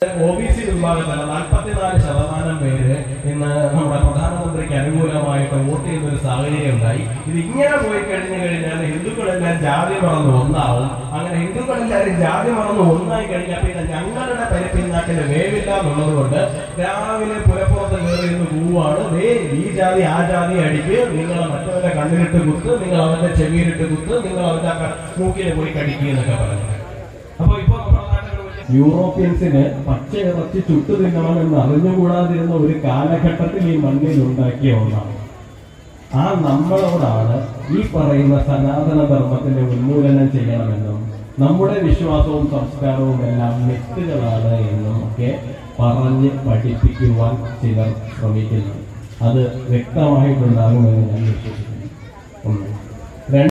O B C വിഭാഗത്തിലെ നാൽപ്പത്തിനാല് ശതമാനം പേര് ഇന്ന് നമ്മുടെ പ്രധാനമന്ത്രിക്ക് അനുകൂലമായിട്ട് വോട്ട് ചെയ്യുന്ന ഒരു സാഹചര്യം ഉണ്ടായി ഇത് ഇങ്ങനെ പോയി കഴിഞ്ഞു കഴിഞ്ഞാൽ ഹിന്ദുക്കളെല്ലാം ജാതി മറന്ന് ഒന്നാവും അങ്ങനെ ഹിന്ദുക്കളെല്ലാവരും ജാതി മറന്ന് ഒന്നായി കഴിഞ്ഞാൽ പിന്നെ ഞങ്ങളുടെ പരിപ്പിന്നാക്കിന് വേവില്ല എന്നുള്ളത് കൊണ്ട് രാവിലെ പുലപ്പുറത്ത് കയറി നിന്ന് പോവാണ് ദേ ഈ ജാതി ആ ജാതി അടിക്ക് നിങ്ങൾ മറ്റവന്റെ കണ്ണിലിട്ട് കുത്ത് നിങ്ങൾ അവന്റെ ചെവിയിലിട്ട് കുത്ത് നിങ്ങൾ അവന്റെ ക- മൂക്കിനെ പോയി കടിക്കുക എന്നൊക്കെ പറഞ്ഞു അപ്പൊ ഇപ്പൊ നമ്മുടെ നാട്ടിൽ വലിയ യൂറോപ്യൻസിന് പച്ച ഇറച്ചി ചുട്ടു തിന്നണമെന്ന് അറിഞ്ഞുകൂടാതിരുന്ന ഒരു കാലഘട്ടത്തിൽ ഈ മണ്ണിൽ ഉണ്ടാക്കിയ ഒന്നാണ് ആ നമ്മളോടാണ് ഈ പറയുന്ന സനാതന ധർമ്മത്തിന്റെ ഉന്മൂലനം ചെയ്യണമെന്നും നമ്മുടെ വിശ്വാസവും സംസ്കാരവും എല്ലാം മിത്തുകളാണ് എന്നും ഒക്കെ പറഞ്ഞ് പഠിപ്പിക്കുവാൻ ചിലർ ശ്രമിക്കുന്നു അത് വ്യക്തമായിട്ടുണ്ടാകുമെന്ന് ഞാൻ വിശ്വസിക്കുന്നു ഒന്ന് രണ്ട്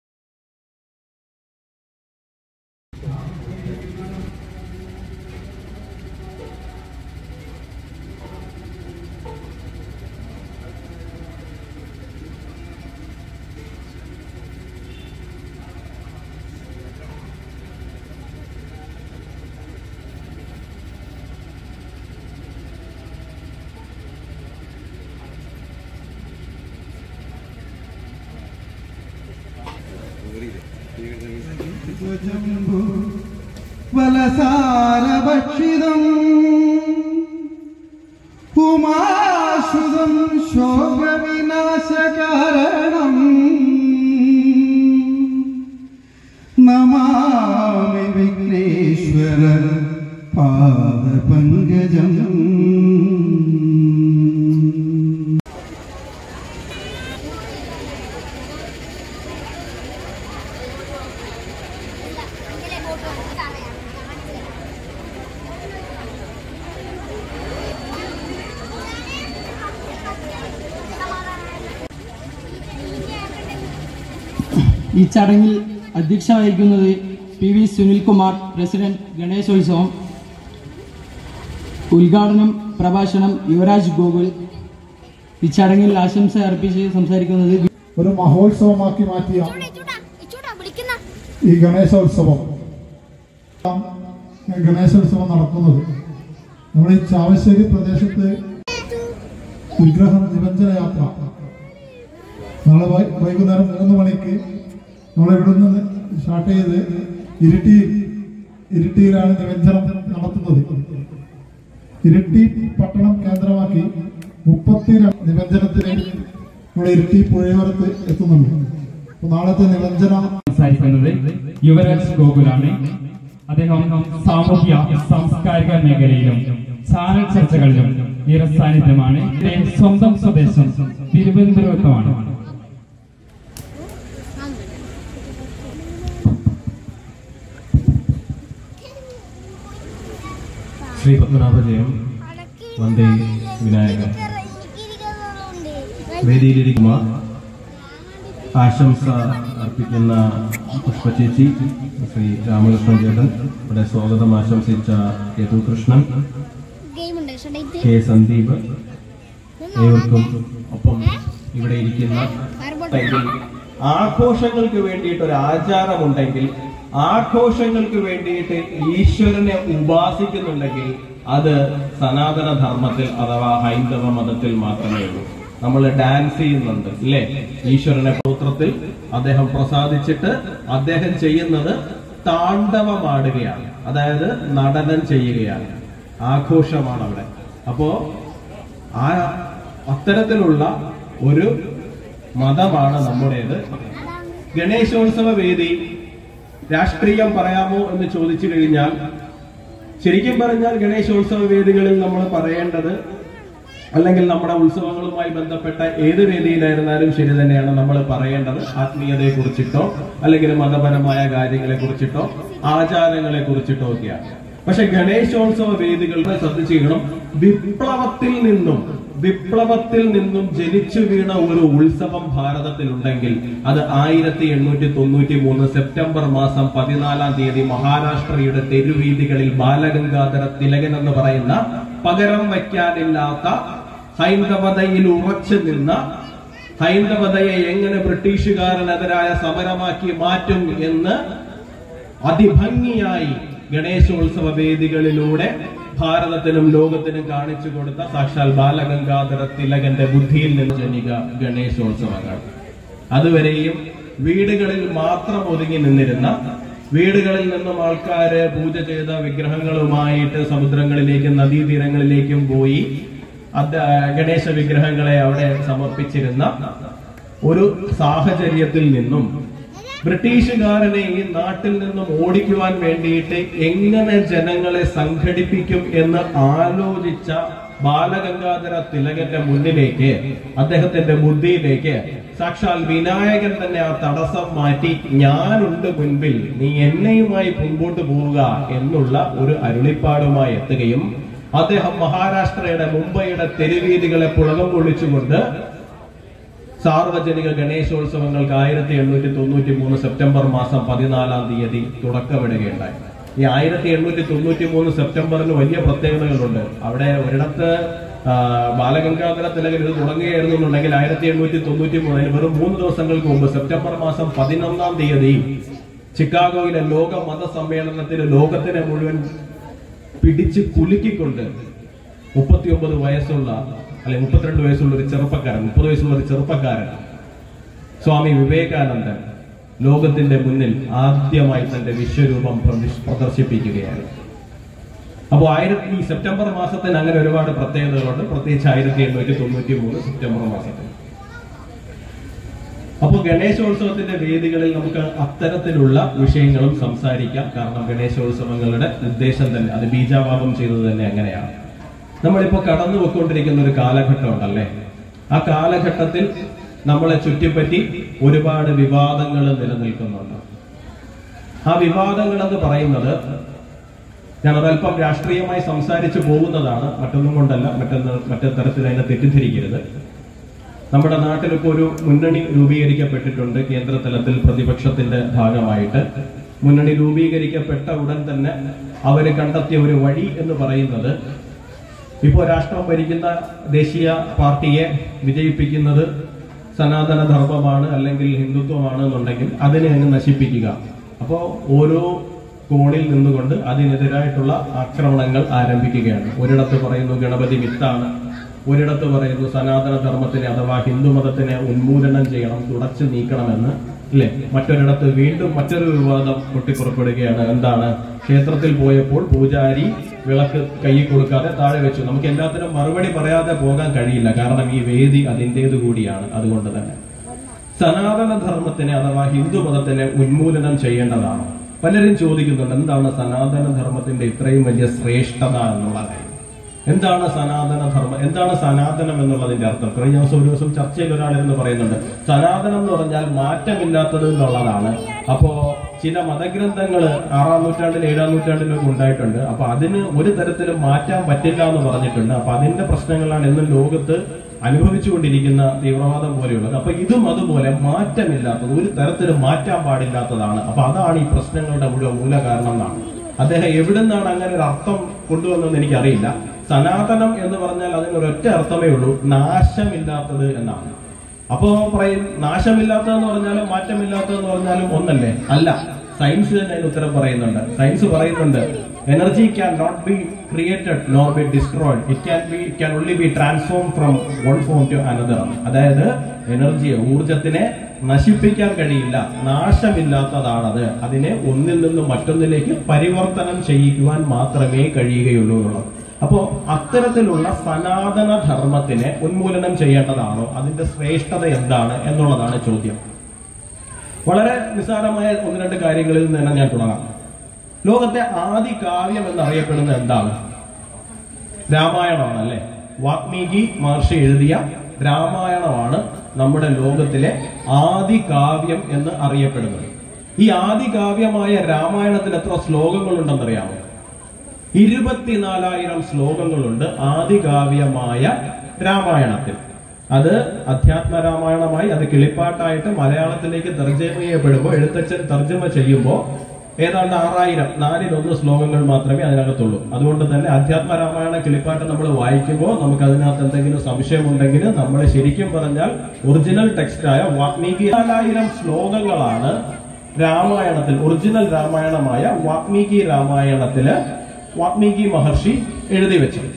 വലസാരഭക്ഷിതം ഉമാശ്രുതം ശോകവിനാശകാരണം നമാമി വിഘ്നേശ്വര പാദപങ്കജം ഈ ചടങ്ങിൽ അധ്യക്ഷ വഹിക്കുന്നത് P V Sunilkumar president Ganeshotsavam ഉദ്ഘാടനം പ്രഭാഷണം യുവരാജ് ഗോകുൽ ഈ ചടങ്ങിൽ ആശംസ അർപ്പിച്ച് സംസാരിക്കുന്നത് വി- ഒരു മഹോത്സവമാക്കി മാറ്റിയ ചൂടാ ചൂടാ വിളിക്കുന്ന ഈ ഗണേശോത്സവം ഗണേശോത്സവം നടക്കുന്നത് നമ്മുടെ ഈ ചാവശ്ശേരി പ്രദേശത്ത് വിഗ്രഹ നിബന്ധന യാത്ര നാളെ വൈ- വൈകുന്നേരം മൂന്ന് മണിക്ക് നമ്മൾ ഇവിടെ നിന്ന് സ്റ്റാർട്ട് ചെയ്ത് ഇരിട്ടി ഇരിട്ടിയിലാണ് നിബന്ധനം നടത്തുന്നത് ഇരിട്ടി പട്ടണം കേന്ദ്രമാക്കി മുപ്പത്തി നിബന്ധനത്തിന് നമ്മുടെ ഇരിട്ടി പുഴയോരത്ത് എത്തുന്നുണ്ട് അപ്പൊ നാളത്തെ നിബന്ധന സംസാരിക്കുന്നത് യുവരാജ് ഗോകുലാണ് അദ്ദേഹം സാമൂഹ്യ സാംസ്കാരിക മേഖലയിലും ചാനൽ ചർച്ചകളിലും നിറസാന്നിധ്യമാണ് ഇദ്ദേഹം സ്വന്തം സ്വദേശം തിരുവനന്തപുരത്തുമാണ് ശ്രീ പത്മനാഭജയം വന്ദേ വിനായക വേദിയിലിരിക്കുന്ന ആശംസ അർപ്പിക്കുന്ന പുഷ്പചേച്ചി ശ്രീ രാമകൃഷ്ണൻ ചേട്ടൻ ഇവിടെ സ്വാഗതം ആശംസിച്ച യദുകൃഷ്ണൻ ഗെയിമുണ്ട് ഷഡൈറ്റ് കെ സന്ദീപ് ഏവർക്കും ഒപ്പം ഇവിടെ ഇരിക്കുന്ന ഉണ്ടെങ്കിൽ ആഘോഷങ്ങൾക്ക് വേണ്ടിയിട്ട് ഒരു ആചാരമുണ്ടെങ്കിൽ ആഘോഷങ്ങൾക്ക് വേണ്ടിയിട്ട് ഈശ്വരനെ ഉപാസിക്കുന്നുണ്ടെങ്കിൽ അത് സനാതന ധർമ്മത്തിൽ അഥവാ ഹൈന്ദവ മതത്തിൽ മാത്രമേ ഉള്ളൂ നമ്മൾ ഡാൻസ് ചെയ്യുന്നുണ്ട് അല്ലേ ഈശ്വരനെ പുത്രത്തിൽ അദ്ദേഹം പ്രസാദിച്ചിട്ട് അദ്ദേഹം ചെയ്യുന്നത് താണ്ഡവമാടുകയാണ് അതായത് നടനം ചെയ്യുകയാണ് ആഘോഷമാണ് അവിടെ അപ്പോ ആ അത്തരത്തിലുള്ള ഒരു മതമാണ് നമ്മുടേത് ഗണേശോത്സവ വേദി രാഷ്ട്രീയം പറയാമോ എന്ന് ചോദിച്ചു കഴിഞ്ഞാൽ ശരിക്കും പറഞ്ഞാൽ ഗണേശോത്സവ വേദികളിൽ നമ്മൾ പറയേണ്ടത് അല്ലെങ്കിൽ നമ്മുടെ ഉത്സവങ്ങളുമായി ബന്ധപ്പെട്ട ഏത് വേദിയിലായിരുന്നാലും ശരി തന്നെയാണ് നമ്മൾ പറയേണ്ടത് ആത്മീയതയെ കുറിച്ചിട്ടോ അല്ലെങ്കിൽ മതപരമായ കാര്യങ്ങളെ കുറിച്ചിട്ടോ ആചാരങ്ങളെ കുറിച്ചിട്ടോ ഒക്കെയാണ് പക്ഷെ ഗണേശോത്സവ വേദികളുടെ ശ്രദ്ധിച്ചിരിക്കണം വിപ്ലവത്തിൽ നിന്നും വിപ്ലവത്തിൽ നിന്നും ജനിച്ചു വീണ ഒരു ഉത്സവം ഭാരതത്തിലുണ്ടെങ്കിൽ അത് ആയിരത്തി എണ്ണൂറ്റി തൊണ്ണൂറ്റി മൂന്ന് സെപ്റ്റംബർ മാസം പതിനാലാം തീയതി മഹാരാഷ്ട്രയുടെ തെരുവീതികളിൽ ബാലഗംഗാധര തിലകൻ എന്ന് പറയുന്ന പകരം വയ്ക്കാനില്ലാത്ത ഹൈന്ദവതയിൽ ഉറച്ചു നിന്ന ഹൈന്ദവതയെ എങ്ങനെ ബ്രിട്ടീഷുകാരനെതിരായ സമരമാക്കി മാറ്റും എന്ന് അതിഭംഗിയായി ഗണേശോത്സവ വേദികളിലൂടെ ഭാരതത്തിനും ലോകത്തിനും കാണിച്ചു കൊടുത്ത സാക്ഷാൽ ബാലഗംഗാധര തിലകന്റെ ബുദ്ധിയിൽ നിന്ന് ജനിക ഗണേശോത്സവങ്ങൾ അതുവരെയും വീടുകളിൽ മാത്രം ഒതുങ്ങി നിന്നിരുന്ന വീടുകളിൽ നിന്നും ആൾക്കാര് പൂജ ചെയ്ത വിഗ്രഹങ്ങളുമായിട്ട് സമുദ്രങ്ങളിലേക്കും നദീതീരങ്ങളിലേക്കും പോയി അത് ഗണേശ വിഗ്രഹങ്ങളെ അവിടെ സമർപ്പിച്ചിരുന്ന ഒരു സാഹചര്യത്തിൽ നിന്നും ബ്രിട്ടീഷുകാരനെ ഈ നാട്ടിൽ നിന്നും ഓടിക്കുവാൻ വേണ്ടിയിട്ട് എങ്ങനെ ജനങ്ങളെ സംഘടിപ്പിക്കും എന്ന് ആലോചിച്ച ബാലഗംഗാധര തിലകന്റെ മുന്നിലേക്ക് അദ്ദേഹത്തിന്റെ ബുദ്ധിയിലേക്ക് സാക്ഷാൽ വിനായകൻ തന്നെ ആ തടസ്സം മാറ്റി ഞാനുണ്ട് മുൻപിൽ നീ എന്നെയുമായി മുൻപോട്ട് പോവുക എന്നുള്ള ഒരു അരുളിപ്പാടുമായി എത്തുകയും അദ്ദേഹം മഹാരാഷ്ട്രയുടെ മുംബൈയുടെ തെരുവീതികളെ പുളകം കൊള്ളിച്ചുകൊണ്ട് സാർവജനിക ഗണേശോത്സവങ്ങൾക്ക് ആയിരത്തി എണ്ണൂറ്റി തൊണ്ണൂറ്റി മൂന്ന് സെപ്റ്റംബർ മാസം പതിനാലാം തീയതി തുടക്കമിടുകയുണ്ടായി ഈ ആയിരത്തി എണ്ണൂറ്റി തൊണ്ണൂറ്റി മൂന്ന് സെപ്റ്റംബറിന് വലിയ പ്രത്യേകതകളുണ്ട് അവിടെ ഒരിടത്ത് ആ, ബാലഗംഗാധര തിലകൻ ഇത് തുടങ്ങുകയായിരുന്നു എന്നുണ്ടെങ്കിൽ ആയിരത്തി എണ്ണൂറ്റി തൊണ്ണൂറ്റി മൂന്നിന് വെറും മൂന്ന് ദിവസങ്ങൾക്ക് മുമ്പ് സെപ്റ്റംബർ മാസം പതിനൊന്നാം തീയതി ചിക്കാഗോയിലെ ലോക മത സമ്മേളനത്തിൽ ലോകത്തിനെ മുഴുവൻ പിടിച്ച് കുലുക്കിക്കൊണ്ട് മുപ്പത്തിയൊമ്പത് വയസ്സുള്ള അല്ലെങ്കിൽ മുപ്പത്തിരണ്ട് വയസ്സുള്ള ഒരു ചെറുപ്പക്കാരൻ മുപ്പത് വയസ്സുള്ള ഒരു ചെറുപ്പക്കാരൻ സ്വാമി വിവേകാനന്ദൻ ലോകത്തിന്റെ മുന്നിൽ ആദ്യമായി തന്റെ വിശ്വരൂപം പ്രദർശി- പ്രദർശിപ്പിക്കുകയാണ് അപ്പോൾ ആയിരത്തി ഈ സെപ്റ്റംബർ മാസത്തിന് അങ്ങനെ ഒരുപാട് പ്രത്യേകതകളുണ്ട് പ്രത്യേകിച്ച് ആയിരത്തി എണ്ണൂറ്റി തൊണ്ണൂറ്റി മൂന്ന് സെപ്റ്റംബർ മാസത്തിൽ അപ്പോൾ ഗണേശോത്സവത്തിന്റെ വേദികളിൽ നമുക്ക് അത്തരത്തിലുള്ള വിഷയങ്ങളും സംസാരിക്കാം കാരണം ഗണേശോത്സവങ്ങളുടെ ഉദ്ദേശം തന്നെ അത് ബീജാവാപം ചെയ്തത് തന്നെ അങ്ങനെയാണ് നമ്മളിപ്പോ കടന്നു പോയിക്കൊണ്ടിരിക്കുന്ന ഒരു കാലഘട്ടമുണ്ടല്ലേ ആ കാലഘട്ടത്തിൽ നമ്മളെ ചുറ്റിപ്പറ്റി ഒരുപാട് വിവാദങ്ങൾ നിലനിൽക്കുന്നുണ്ട് ആ വിവാദങ്ങൾ എന്ന് പറയുന്നത് ഞാനത് അല്പം രാഷ്ട്രീയമായി സംസാരിച്ചു പോകുന്നതാണ് മറ്റൊന്നും കൊണ്ടല്ല മറ്റൊന്ന് മറ്റേ തരത്തിൽ അതിനെ തെറ്റിദ്ധരിക്കരുത് നമ്മുടെ നാട്ടിൽ ഇപ്പോൾ ഒരു മുന്നണി രൂപീകരിക്കപ്പെട്ടിട്ടുണ്ട് കേന്ദ്ര തലത്തിൽ പ്രതിപക്ഷത്തിന്റെ ഭാഗമായിട്ട് മുന്നണി രൂപീകരിക്കപ്പെട്ട ഉടൻ തന്നെ അവര് കണ്ടെത്തിയ ഒരു വഴി എന്ന് പറയുന്നത് ഇപ്പോൾ രാഷ്ട്രം ഭരിക്കുന്ന ദേശീയ പാർട്ടിയെ വിജയിപ്പിക്കുന്നത് സനാതന ധർമ്മമാണ് അല്ലെങ്കിൽ ഹിന്ദുത്വമാണ് എന്നുണ്ടെങ്കിൽ അതിനെ അങ്ങ് നശിപ്പിക്കുക അപ്പോൾ ഓരോ കോണിൽ നിന്നുകൊണ്ട് അതിനെതിരായിട്ടുള്ള ആക്രമണങ്ങൾ ആരംഭിക്കുകയാണ് ഒരിടത്ത് പറയുന്നു ഗണപതി മിത്താണ് ഒരിടത്ത് പറയുന്നു സനാതന ധർമ്മത്തിനെ അഥവാ ഹിന്ദു മതത്തിനെ ഉന്മൂലനം ചെയ്യണം തുടച്ചു നീക്കണമെന്ന് ഇല്ലേ മറ്റൊരിടത്ത് വീണ്ടും മറ്റൊരു വിവാദം പൊട്ടിപ്പുറപ്പെടുകയാണ് എന്താണ് ക്ഷേത്രത്തിൽ പോയപ്പോൾ പൂജാരി വിളക്ക് കൈയിൽ കൊടുക്കാതെ താഴെ വെച്ചു നമുക്ക് എല്ലാത്തിനും മറുപടി പറയാതെ പോകാൻ കഴിയില്ല കാരണം ഈ വേദി അതിൻ്റേത് കൂടിയാണ് അതുകൊണ്ട് തന്നെ സനാതന ധർമ്മത്തിനെ അഥവാ ഹിന്ദു മതത്തിനെ ഉന്മൂലനം ചെയ്യേണ്ടതാണ് പലരും ചോദിക്കുന്നുണ്ട് എന്താണ് സനാതന ധർമ്മത്തിന്റെ ഇത്രയും വലിയ ശ്രേഷ്ഠത എന്നുള്ള കാര്യം എന്താണ് സനാതന ധർമ്മം എന്താണ് സനാതനം എന്നുള്ളതിന്റെ അർത്ഥം കഴിഞ്ഞ ദിവസം ഒരു ദിവസം ചർച്ചയിൽ ഒരാൾ എന്ന് പറയുന്നുണ്ട് സനാതനം എന്ന് പറഞ്ഞാൽ മാറ്റമില്ലാത്തത് എന്നുള്ളതാണ് അപ്പോ ചില മതഗ്രന്ഥങ്ങൾ ആറാം നൂറ്റാണ്ടിൽ ഏഴാം നൂറ്റാണ്ടിലൊക്കെ ഉണ്ടായിട്ടുണ്ട് അപ്പൊ അതിന് ഒരു തരത്തിലും മാറ്റാൻ പറ്റില്ല എന്ന് പറഞ്ഞിട്ടുണ്ട് അപ്പൊ അതിന്റെ പ്രശ്നങ്ങളാണ് ഇന്ന് ലോകത്ത് അനുഭവിച്ചുകൊണ്ടിരിക്കുന്ന തീവ്രവാദം പോലെയുള്ളത് അപ്പൊ ഇതും അതുപോലെ മാറ്റമില്ലാത്തത് ഒരു തരത്തിലും മാറ്റാൻ പാടില്ലാത്തതാണ് അപ്പൊ അതാണ് ഈ പ്രശ്നങ്ങളുടെ മുഴുവൻ മൂല കാരണം എന്നാണ് അദ്ദേഹം എവിടുന്നാണ് അങ്ങനെ ഒരു അർത്ഥം കൊണ്ടുവന്നതെന്ന് എനിക്കറിയില്ല സനാതനം എന്ന് പറഞ്ഞാൽ അതിന് ഒരൊറ്റ അർത്ഥമേ ഉള്ളൂ നാശമില്ലാത്തത് എന്നാണ് അപ്പോ പറയും നാശമില്ലാത്തതെന്ന് പറഞ്ഞാലും മാറ്റമില്ലാത്തതെന്ന് പറഞ്ഞാലും ഒന്നല്ലേ അല്ല സയൻസ് തന്നെ അതിന് ഉത്തരം പറയുന്നുണ്ട് സയൻസ് പറയുന്നുണ്ട് energy can not be created nor be destroyed it can be can only be transform from one form to another അതായത് എനർജിയെ ഊർജത്തിനെ നശിപ്പിക്കാൻ കഴിയില്ല നാശമില്ലാത്തതാണത് അതിനെ ഒന്നിൽ നിന്നും മറ്റൊന്നിലേക്ക് പരിവർത്തനം ചെയ്യിക്കുവാൻ മാത്രമേ കഴിയുകയുള്ളൂ എന്നുള്ളത് അപ്പോ അത്തരത്തിലുള്ള സനാതന ധർമ്മത്തിനെ ഉന്മൂലനം ചെയ്യേണ്ടതാണോ അതിന്റെ ശ്രേഷ്ഠത എന്താണ് എന്നുള്ളതാണ് ചോദ്യം വളരെ നിസ്സാരമായ ഒന്ന് രണ്ട് കാര്യങ്ങളിൽ നിന്ന് തന്നെ ഞാൻ തുടങ്ങാം ലോകത്തെ ആദി കാവ്യം എന്നറിയപ്പെടുന്നത് എന്താണ് രാമായണമാണ് അല്ലെ വാൽമീകി മഹർഷി എഴുതിയ രാമായണമാണ് നമ്മുടെ ലോകത്തിലെ ആദി കാവ്യം എന്ന് അറിയപ്പെടുന്നത് ഈ ആദി കാവ്യമായ രാമായണത്തിൽ എത്ര ശ്ലോകങ്ങളുണ്ടെന്നറിയാമോ ഇരുപത്തിനാലായിരം ശ്ലോകങ്ങളുണ്ട് ആദികാവ്യമായ രാമായണത്തിൽ അത് അധ്യാത്മ രാമായണമായി അത് കിളിപ്പാട്ടായിട്ട് മലയാളത്തിലേക്ക് തർജ്ജമ ചെയ്യപ്പെടുമ്പോൾ എഴുത്തച്ഛൻ തർജ്ജമ ചെയ്യുമ്പോൾ ഏതാണ്ട് ആറായിരം നാലിലൊന്ന് ശ്ലോകങ്ങൾ മാത്രമേ അതിനകത്തുള്ളൂ അതുകൊണ്ട് തന്നെ അധ്യാത്മ രാമായണ കിളിപ്പാട്ട് നമ്മൾ വായിക്കുമ്പോൾ നമുക്ക് അതിനകത്ത് എന്തെങ്കിലും സംശയമുണ്ടെങ്കിൽ നമ്മൾ ശരിക്കും പറഞ്ഞാൽ ഒറിജിനൽ ടെക്സ്റ്റായ വാൽമീകി നാലായിരം ശ്ലോകങ്ങളാണ് രാമായണത്തിൽ ഒറിജിനൽ രാമായണമായ വാൽമീകി രാമായണത്തില് വാൽമീകി മഹർഷി എഴുതി വെച്ചത്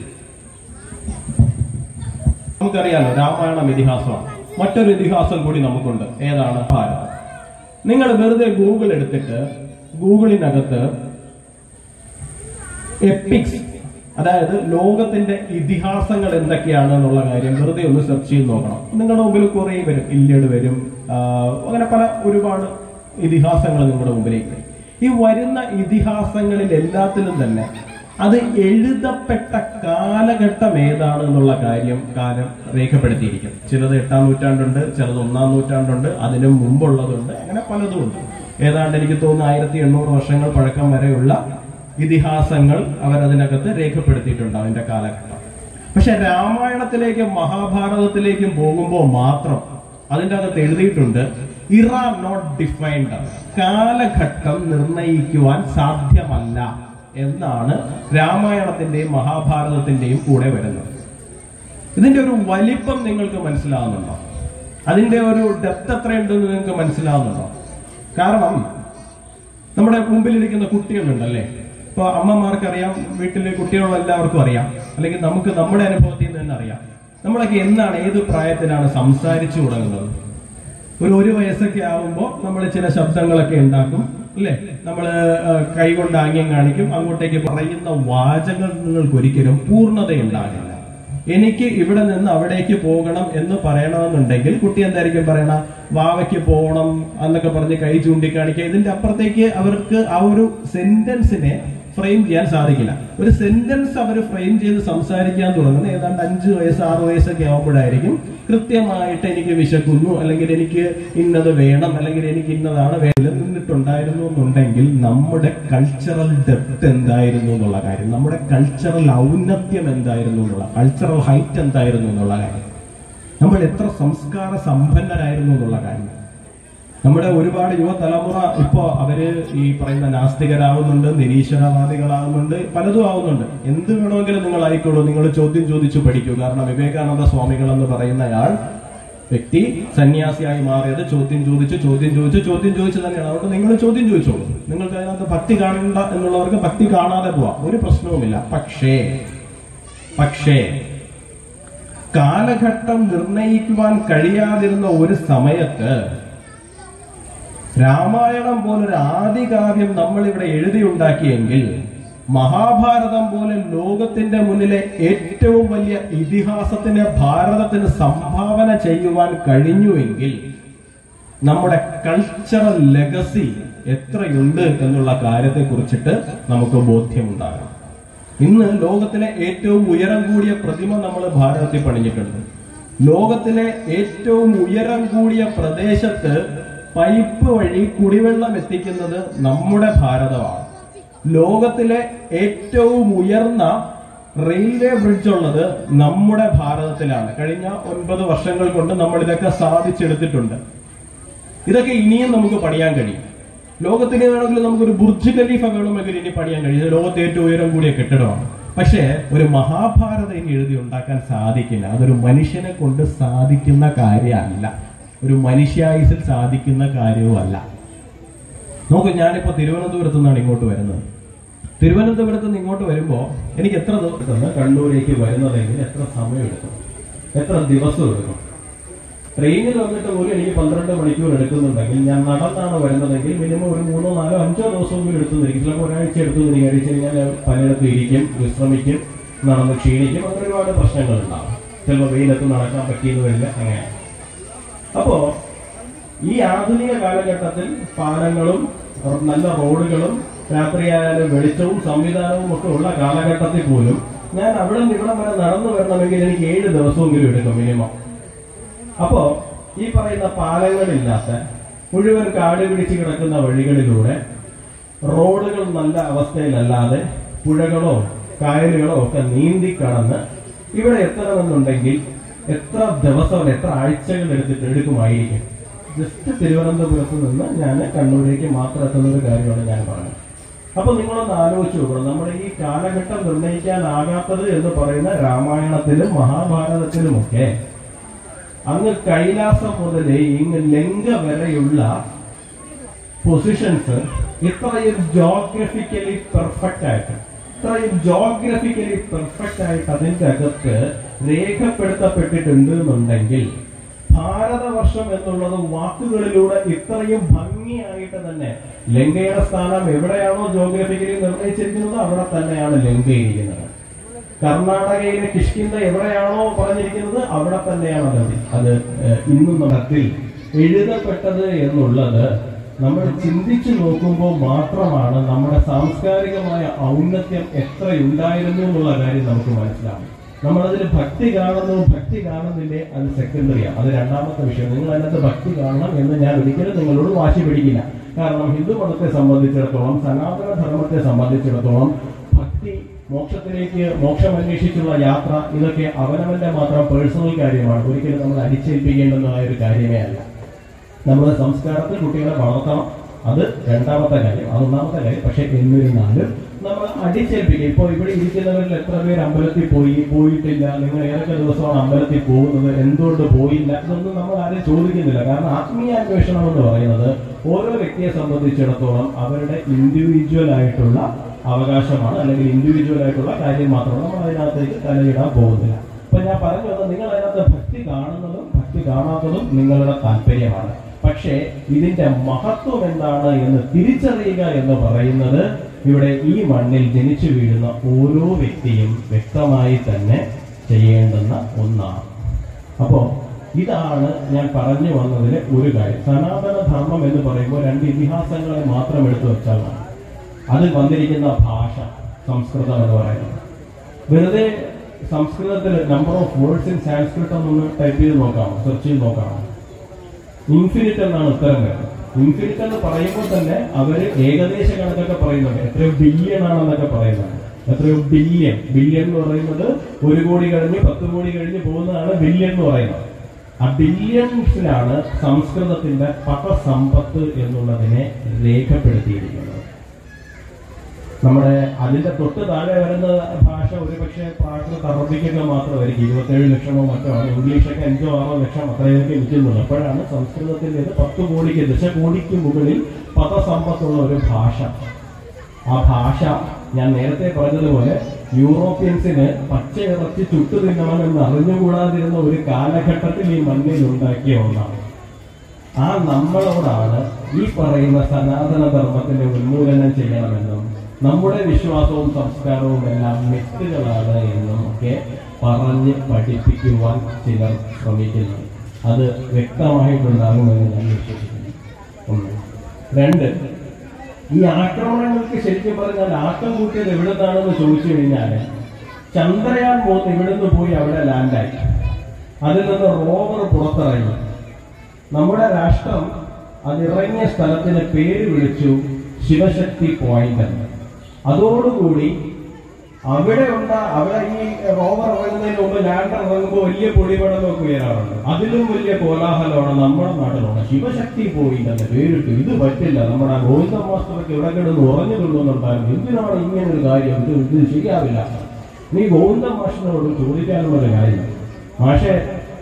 നമുക്കറിയാലോ രാമായണം ഇതിഹാസമാണ് മറ്റൊരു ഇതിഹാസം കൂടി നമുക്കുണ്ട് ഏതാണ് ഭാരതം നിങ്ങൾ വെറുതെ ഗൂഗിൾ എടുത്തിട്ട് ഗൂഗിളിനകത്ത് എപ്പിക്സ് അതായത് ലോകത്തിന്റെ ഇതിഹാസങ്ങൾ എന്തൊക്കെയാണ് എന്നുള്ള കാര്യം വെറുതെ ഒന്ന് സെർച്ച് ചെയ്ത് നോക്കണം നിങ്ങളുടെ മുമ്പിൽ കുറേ വരും ഇല്യഡ് വരും ആ, അങ്ങനെ പല ഒരുപാട് ഇതിഹാസങ്ങൾ നിങ്ങളുടെ മുമ്പിലേക്ക് വരും ഈ വരുന്ന ഇതിഹാസങ്ങളിൽ എല്ലാത്തിലും തന്നെ അത് എഴുതപ്പെട്ട കാലഘട്ടം ഏതാണ് എന്നുള്ള കാര്യം കാലം രേഖപ്പെടുത്തിയിരിക്കും ചിലത് എട്ടാം നൂറ്റാണ്ടുണ്ട് ചിലത് ഒന്നാം നൂറ്റാണ്ടുണ്ട് അതിനു മുമ്പുള്ളതുണ്ട് അങ്ങനെ പലതും ഉണ്ട് ഏതാണ്ട് എനിക്ക് തോന്നുന്നു ആയിരത്തി എണ്ണൂറ് വർഷങ്ങൾ പഴക്കം വരെയുള്ള ഇതിഹാസങ്ങൾ അവരതിനകത്ത് രേഖപ്പെടുത്തിയിട്ടുണ്ട് അതിന്റെ കാലഘട്ടം പക്ഷെ രാമായണത്തിലേക്കും മഹാഭാരതത്തിലേക്കും പോകുമ്പോൾ മാത്രം അതിന്റെ അകത്ത് എഴുതിയിട്ടുണ്ട് ഇറ നോട്ട് ഡിഫൈൻഡ് കാലഘട്ടം നിർണയിക്കുവാൻ സാധ്യമല്ല എന്നാണ് രാമായണത്തിന്റെയും മഹാഭാരതത്തിന്റെയും കൂടെ വരുന്നത് ഇതിന്റെ ഒരു വലിപ്പം നിങ്ങൾക്ക് മനസ്സിലാവുന്നുണ്ടോ അതിന്റെ ഒരു ഡെപ്ത് എത്രയുണ്ടെന്ന് നിങ്ങൾക്ക് മനസ്സിലാവുന്നുണ്ടോ കാരണം നമ്മുടെ മുമ്പിലിരിക്കുന്ന കുട്ടികളുണ്ടല്ലേ ഇപ്പൊ അമ്മമാർക്കറിയാം വീട്ടിലെ കുട്ടികളും എല്ലാവർക്കും അറിയാം അല്ലെങ്കിൽ നമുക്ക് നമ്മുടെ അനുഭവത്തിൽ നിന്ന് തന്നെ അറിയാം നമ്മളൊക്കെ എന്നാണ് ഏത് പ്രായത്തിലാണ് സംസാരിച്ചു തുടങ്ങുന്നത് ഒരു ഒരു വയസ്സൊക്കെ ആവുമ്പോൾ നമ്മൾ ചില ശബ്ദങ്ങളൊക്കെ ഉണ്ടാക്കും അല്ലേ നമ്മൾ കൈകൊണ്ട് ആംഗ്യം കാണിക്കും അങ്ങോട്ടേക്ക് പറയുന്ന വാചകങ്ങൾക്ക് ഒരിക്കലും പൂർണ്ണതയുണ്ടാകില്ല എനിക്ക് ഇവിടെ നിന്ന് അവിടേക്ക് പോകണം എന്ന് പറയണമെന്നുണ്ടെങ്കിൽ കുട്ടി എന്തായിരിക്കും പറയണ വാവയ്ക്ക് പോകണം എന്നൊക്കെ പറഞ്ഞ് കൈ ചൂണ്ടിക്കാണിക്കുക ഇതിന്റെ അപ്പുറത്തേക്ക് അവർക്ക് ആ ഒരു സെന്റൻസിനെ ഫ്രെയിം ചെയ്യാൻ സാധിക്കില്ല ഒരു സെന്റൻസ് അവർ ഫ്രെയിം ചെയ്ത് സംസാരിക്കാൻ തുടങ്ങുന്നത് ഏതാണ്ട് അഞ്ച് വയസ്സ് ആറ് വയസ്സൊക്കെ ആവുമ്പോഴായിരിക്കും കൃത്യമായിട്ട് എനിക്ക് വിശക്കുന്നു അല്ലെങ്കിൽ എനിക്ക് ഇന്നത് വേണം അല്ലെങ്കിൽ എനിക്ക് ഇന്നതാണ് വേണ്ടത് നിന്നിട്ടുണ്ടായിരുന്നു എന്നുണ്ടെങ്കിൽ നമ്മുടെ കൾച്ചറൽ ഡെപ്ത് എന്തായിരുന്നു എന്നുള്ള കാര്യം നമ്മുടെ കൾച്ചറൽ ഔന്നത്യം എന്തായിരുന്നു എന്നുള്ള കൾച്ചറൽ ഹൈറ്റ് എന്തായിരുന്നു എന്നുള്ള കാര്യം നമ്മൾ എത്ര സംസ്കാര സമ്പന്നരായിരുന്നു എന്നുള്ള കാര്യം നമ്മുടെ ഒരുപാട് യുവതലമുറ ഇപ്പോ അവര് ഈ പറയുന്ന നാസ്തികരാകുന്നുണ്ട് നിരീശ്വരവാദികളാകുന്നുണ്ട് പലതും ആവുന്നുണ്ട് എന്ത് വേണമെങ്കിലും നിങ്ങൾ ആയിക്കോളൂ നിങ്ങൾ ചോദ്യം ചോദിച്ചു പഠിക്കൂ കാരണം വിവേകാനന്ദ സ്വാമികൾ എന്ന് പറയുന്നയാൾ വ്യക്തി സന്യാസിയായി മാറിയത് ചോദ്യം ചോദിച്ച് ചോദ്യം ചോദിച്ച് ചോദ്യം ചോദിച്ച് തന്നെയാണ് അതുകൊണ്ട് നിങ്ങൾ ചോദ്യം ചോദിച്ചോളൂ നിങ്ങൾക്ക് അതിനകത്ത് ഭക്തി കാണണ്ട എന്നുള്ളവർക്ക് ഭക്തി കാണാതെ പോവാം ഒരു പ്രശ്നവുമില്ല പക്ഷേ പക്ഷേ കാലഘട്ടം നിർണയിക്കുവാൻ കഴിയാതിരുന്ന ഒരു സമയത്ത് രാമായണം പോലൊരു ആദികാവ്യം നമ്മൾ ഇവിടെ എഴുതിയുണ്ടാക്കിയെങ്കിൽ മഹാഭാരതം പോലെ ലോകത്തിന്റെ മുന്നിലെ ഏറ്റവും വലിയ ഇതിഹാസത്തിന് ഭാരതത്തിന് സംഭാവന ചെയ്യുവാൻ കഴിഞ്ഞുവെങ്കിൽ നമ്മുടെ കൾച്ചറൽ ലെഗസി എത്രയുണ്ട് എന്നുള്ള കാര്യത്തെ കുറിച്ചിട്ട് നമുക്ക് ബോധ്യമുണ്ടാകണം ഇന്ന് ലോകത്തിലെ ഏറ്റവും ഉയരം കൂടിയ പ്രതിമ നമ്മൾ ഭാരതത്തിൽ പണിഞ്ഞിട്ടുണ്ട് ലോകത്തിലെ ഏറ്റവും ഉയരം കൂടിയ പ്രദേശത്ത് പൈപ്പ് വഴി കുടിവെള്ളം എത്തിക്കുന്നത് നമ്മുടെ ഭാരതമാണ് ലോകത്തിലെ ഏറ്റവും ഉയർന്ന റെയിൽവേ ബ്രിഡ്ജ് ഉള്ളത് നമ്മുടെ ഭാരതത്തിലാണ് കഴിഞ്ഞ ഒൻപത് വർഷങ്ങൾ കൊണ്ട് നമ്മൾ ഇതൊക്കെ സാധിച്ചെടുത്തിട്ടുണ്ട് ഇതൊക്കെ ഇനിയും നമുക്ക് പണിയാൻ കഴിയും ലോകത്തിന് വേണമെങ്കിൽ നമുക്കൊരു ബുർജ് ഖലീഫ വേണമെങ്കിൽ ഇനി പണിയാൻ കഴിയും ഇത് ലോകത്തെ ഏറ്റവും ഉയരം കൂടിയ കെട്ടിടമാണ് പക്ഷേ ഒരു മഹാഭാരതം ഇനി എഴുതി ഉണ്ടാക്കാൻ സാധിക്കില്ല അതൊരു മനുഷ്യനെ കൊണ്ട് സാധിക്കുന്ന കാര്യമല്ല ഒരു മനുഷ്യായുസിൽ സാധിക്കുന്ന കാര്യവുമല്ല നോക്കൂ ഞാനിപ്പോ തിരുവനന്തപുരത്ത് നിന്നാണ് ഇങ്ങോട്ട് വരുന്നത് തിരുവനന്തപുരത്ത് നിന്ന് ഇങ്ങോട്ട് വരുമ്പോ എനിക്ക് എത്ര ദിവസം കണ്ണൂരേക്ക് വരുന്നതെങ്കിൽ എത്ര സമയം എടുക്കും എത്ര ദിവസം എടുക്കും ട്രെയിനിൽ വന്നിട്ട് പോലും എനിക്ക് പന്ത്രണ്ട് മണിക്കൂർ എടുക്കുന്നുണ്ടെങ്കിൽ ഞാൻ നടന്നാണ് വരുന്നതെങ്കിൽ മിനിമം ഒരു മൂന്നോ നാലോ അഞ്ചോ ദിവസമെങ്കിലും എടുത്തുന്നിരിക്കും ചിലപ്പോൾ ഒരാഴ്ച എടുത്തുന്നിരിക്കും കഴിച്ച് കഴിഞ്ഞാൽ പലയിടത്തും ഇരിക്കും വിശ്രമിക്കും നടന്ന് ക്ഷീണിക്കും അങ്ങനെ ഒരുപാട് പ്രശ്നങ്ങളുണ്ടാവും ചിലപ്പോൾ വെയിലത്ത് നടക്കാൻ പറ്റിയെന്ന് വരില്ല അങ്ങനെ അപ്പോ ഈ ആധുനിക കാലഘട്ടത്തിൽ പാലങ്ങളും നല്ല റോഡുകളും രാത്രിയായാലും വെളിച്ചവും സംവിധാനവും ഒക്കെ ഉള്ള കാലഘട്ടത്തിൽ പോലും ഞാൻ അവിടെ നിന്ന് ഇവിടെ വരെ നടന്നു വരണമെങ്കിൽ എനിക്ക് ഏഴ് ദിവസമെങ്കിലും എടുക്കും മിനിമം അപ്പോ ഈ പറയുന്ന പാലങ്ങളില്ലാത്ത മുഴുവൻ കാട് പിടിച്ച് കിടക്കുന്ന വഴികളിലൂടെ റോഡുകൾ നല്ല അവസ്ഥയിലല്ലാതെ പുഴകളോ കായലുകളോ ഒക്കെ നീന്തി കടന്ന് ഇവിടെ എത്തണമെന്നുണ്ടെങ്കിൽ എത്ര ദിവസം എത്ര ആഴ്ചകൾ എടുത്തിട്ട് എടുക്കുമായിരിക്കും ജസ്റ്റ് തിരുവനന്തപുരത്ത് നിന്ന് ഞാൻ കണ്ണൂരേക്ക് മാത്രം എത്തുന്ന ഒരു കാര്യമാണ് ഞാൻ പറഞ്ഞത് അപ്പൊ നിങ്ങളൊന്ന് ആലോചിച്ച് നോക്കണം നമ്മുടെ ഈ കാലഘട്ടം നിർണ്ണയിക്കാനാകാത്തത് എന്ന് പറയുന്ന രാമായണത്തിലും മഹാഭാരതത്തിലുമൊക്കെ അങ്ങ് കൈലാസം മുതൽ ഇങ്ങ് ലങ്ക വരെയുള്ള പൊസിഷൻസ് ഇത്രയും ജോഗ്രഫിക്കലി പെർഫെക്റ്റ് ആയിട്ട് ഇത്രയും ജോഗ്രഫിക്കലി പെർഫെക്റ്റ് ആയിട്ട് അതിന്റെ അകത്ത് രേഖപ്പെടുത്തപ്പെട്ടിട്ടുണ്ട് എന്നുണ്ടെങ്കിൽ ഭാരതവർഷം എന്നുള്ളത് വാക്കുകളിലൂടെ ഇത്രയും ഭംഗിയായിട്ട് തന്നെ ലങ്കയുടെ സ്ഥാനം എവിടെയാണോ ജോഗ്രഫിക്കലി നിർണയിച്ചിരിക്കുന്നത് അവിടെ തന്നെയാണ് ലങ്ക ഇരിക്കുന്നത് കർണാടകയിലെ കിഷ്കിന്ത എവിടെയാണോ പറഞ്ഞിരിക്കുന്നത് അവിടെ തന്നെയാണ് അത് അത് ഏഹ്, ഇന്നും നടത്തിൽ എഴുതപ്പെട്ടത് എന്നുള്ളത് നമ്മൾ ചിന്തിച്ചു നോക്കുമ്പോൾ മാത്രമാണ് നമ്മുടെ സാംസ്കാരികമായ ഔന്നത്യം എത്രയുണ്ടായിരുന്നു എന്നുള്ള കാര്യം നമുക്ക് മനസ്സിലാവും നമ്മളതിൽ ഭക്തി കാണുന്നു ഭക്തി കാണുന്നില്ലേ അത് സെക്കൻഡറിയാണ് അത് രണ്ടാമത്തെ വിഷയം നിങ്ങൾ അതിനകത്ത് ഭക്തി കാണണം എന്ന് ഞാൻ ഒരിക്കലും നിങ്ങളോട് വാശി പിടിക്കില്ല കാരണം ഹിന്ദു മതത്തെ സംബന്ധിച്ചിടത്തോളം സനാതന ധർമ്മത്തെ സംബന്ധിച്ചിടത്തോളം ഭക്തി മോക്ഷത്തിലേക്ക് മോക്ഷം അന്വേഷിച്ചുള്ള യാത്ര ഇതൊക്കെ അവനവന്റെ മാത്രം പേഴ്സണൽ കാര്യമാണ് ഒരിക്കലും നമ്മൾ അടിച്ചേൽപ്പിക്കേണ്ടുന്നതായ ഒരു കാര്യമേ അല്ല നമ്മുടെ സംസ്കാരത്തിൽ കുട്ടികളെ വളർത്തണം അത് രണ്ടാമത്തെ കാര്യം അത് ഒന്നാമത്തെ കാര്യം പക്ഷെ എന്നിരുന്നാലും നമ്മൾ അടിച്ചേൽപ്പിക്കുക ഇപ്പോൾ ഇവിടെ ഇരിക്കുന്നവരിൽ എത്ര പേര് അമ്പലത്തിൽ പോയി പോയിട്ടില്ല നിങ്ങൾ ഏതൊക്കെ ദിവസമാണ് അമ്പലത്തിൽ പോകുന്നത് എന്തുകൊണ്ട് പോയില്ല ഇതൊന്നും നമ്മൾ ആരും ചോദിക്കുന്നില്ല കാരണം ആത്മീയ അന്വേഷണം എന്ന് പറയുന്നത് ഓരോ വ്യക്തിയെ സംബന്ധിച്ചിടത്തോളം അവരുടെ ഇൻഡിവിജ്വൽ ആയിട്ടുള്ള അവകാശമാണ് അല്ലെങ്കിൽ ഇൻഡിവിജ്വൽ ആയിട്ടുള്ള കാര്യം മാത്രമാണ് നമ്മൾ അതിനകത്തേക്ക് തലയിടാൻ പോകുന്നില്ല അപ്പൊ ഞാൻ പറഞ്ഞു വന്നത് നിങ്ങൾ അതിനകത്ത് ഭക്തി കാണുന്നതും ഭക്തി കാണാത്തതും നിങ്ങളുടെ താല്പര്യമാണ് പക്ഷേ ഇതിന്റെ മഹത്വം എന്താണ് എന്ന് തിരിച്ചറിയുക എന്ന് പറയുന്നത് ഇവിടെ ഈ മണ്ണിൽ ജനിച്ചു വീഴുന്ന ഓരോ വ്യക്തിയും വ്യക്തമായി തന്നെ ചെയ്യേണ്ടുന്ന ഒന്നാണ് അപ്പോ ഇതാണ് ഞാൻ പറഞ്ഞു വന്നതിലെ ഒരു കാര്യം സനാതന ധർമ്മം എന്ന് പറയുമ്പോൾ രണ്ട് ഇതിഹാസങ്ങളെ മാത്രം എടുത്തു വെച്ചാൽ മതി അതിൽ വന്നിരിക്കുന്ന ഭാഷ സംസ്കൃതം എന്ന് പറയുന്നത് വെറുതെ സംസ്കൃതത്തിൽ number of words in Sanskrit എന്നൊന്ന് ടൈപ്പ് ചെയ്ത് നോക്കാമോ സെർച്ച് ചെയ്ത് നോക്കാമോ ഇൻഫിനിറ്റ് എന്നാണ് ഉത്തരം വരുന്നത് ഇൻഫിനിറ്റ് എന്ന് പറയുമ്പോൾ തന്നെ അവര് ഏകദേശ കണക്കൊക്കെ പറയുന്നുണ്ട് എത്രയോ ബില്യൺ ആണെന്നൊക്കെ പറയുന്നുണ്ട് എത്രയോ ബില്യൺ ബില്യൺ എന്ന് പറയുന്നത് ഒരു കോടി കഴിഞ്ഞ് പത്ത് കോടി കഴിഞ്ഞ് പോകുന്നതാണ് ബില്യൺ എന്ന് പറയുന്നത് ആ ബില്യൺസിലാണ് സംസ്കൃതത്തിന്റെ പദസമ്പത്ത് എന്നുള്ളതിനെ രേഖപ്പെടുത്തിയിരിക്കുന്നത് നമ്മുടെ അതിന്റെ തൊട്ട് താഴെ വരുന്ന ഭാഷ ഒരുപക്ഷെ പ്രാകൃത അറബിക്കൊക്കെ മാത്രമായിരിക്കും ഇരുപത്തേഴ് ലക്ഷമോ മറ്റോ ആണ് ഇംഗ്ലീഷൊക്കെ അഞ്ചോ ആറോ ലക്ഷം അത്രയൊക്കെ നിൽക്കുന്നുള്ളൂ അപ്പോഴാണ് സംസ്കൃതത്തിൻ്റെത് പത്ത് കോടിക്ക് ദശകോടിക്ക് മുകളിൽ പദസമ്പത്തുള്ള ഒരു ഭാഷ ആ ഭാഷ ഞാൻ നേരത്തെ പറഞ്ഞതുപോലെ യൂറോപ്യൻസിന് പച്ച ഇറച്ചി ചുട്ടു തിന്നണമെന്ന് അറിഞ്ഞുകൂടാതിരുന്ന ഒരു കാലഘട്ടത്തിൽ ഈ മണ്ണിൽ ഉണ്ടാക്കിയ ഒന്നാണ് ആ നമ്മളോടാണ് ഈ പറയുന്ന സനാതന ധർമ്മത്തിന്റെ ഉന്മൂലനം ചെയ്യണമെന്നും നമ്മുടെ വിശ്വാസവും സംസ്കാരവും എല്ലാം മിത്തുകളാണ് എന്നും ഒക്കെ പറഞ്ഞ് പഠിപ്പിക്കുവാൻ ചിലർ ശ്രമിക്കുന്നു അത് വ്യക്തമായിട്ടുണ്ടാകുമെന്ന് ഞാൻ വിശ്വസിക്കുന്നു ഒന്ന് രണ്ട് ഈ ആക്രമണങ്ങൾക്ക് ശരിക്കും പറഞ്ഞാൽ ആക്കം കൂട്ടിയത് എവിടുന്നാണെന്ന് ചോദിച്ചു കഴിഞ്ഞാൽ ചന്ദ്രയാൻ മൂന്ന് ഇവിടുന്ന് പോയി അവിടെ ലാൻഡായി അതിൽ നിന്ന് റോവർ പുറത്തിറങ്ങി നമ്മുടെ രാഷ്ട്രം അതിറങ്ങിയ സ്ഥലത്തിന് പേര് വിളിച്ചു ശിവശക്തി പോയിന്റ് എന്ന് അതോടുകൂടി അവിടെ ഉണ്ട അവിടെ ഈ റോവർ ഇറങ്ങുന്നതിന് മുമ്പ് ലാൻഡർ ഇറങ്ങുമ്പോൾ വലിയ പൊടിപടലമൊക്കെ ഉയരാറുണ്ട് അതിലും വലിയ കോലാഹലമാണ് നമ്മുടെ നാട്ടിലുള്ള ശിവശക്തി പോയിന്റ് എന്ന് പേരിട്ടു ഇത് പറ്റില്ല നമ്മുടെ ഗോവിന്ദ മാസ്റ്റർക്ക് ഇവിടെ കിടന്ന് ഉറഞ്ഞു കൊള്ളുന്നുണ്ടായിരുന്നു എന്തിനാണ് ഇങ്ങനെ ഒരു കാര്യം ഇത് ഇത് ശരിയാവില്ല നീ ഗോവിന്ദ മാഷിനോട് ചോദിക്കാനുള്ള ഒരു കാര്യം മാഷെ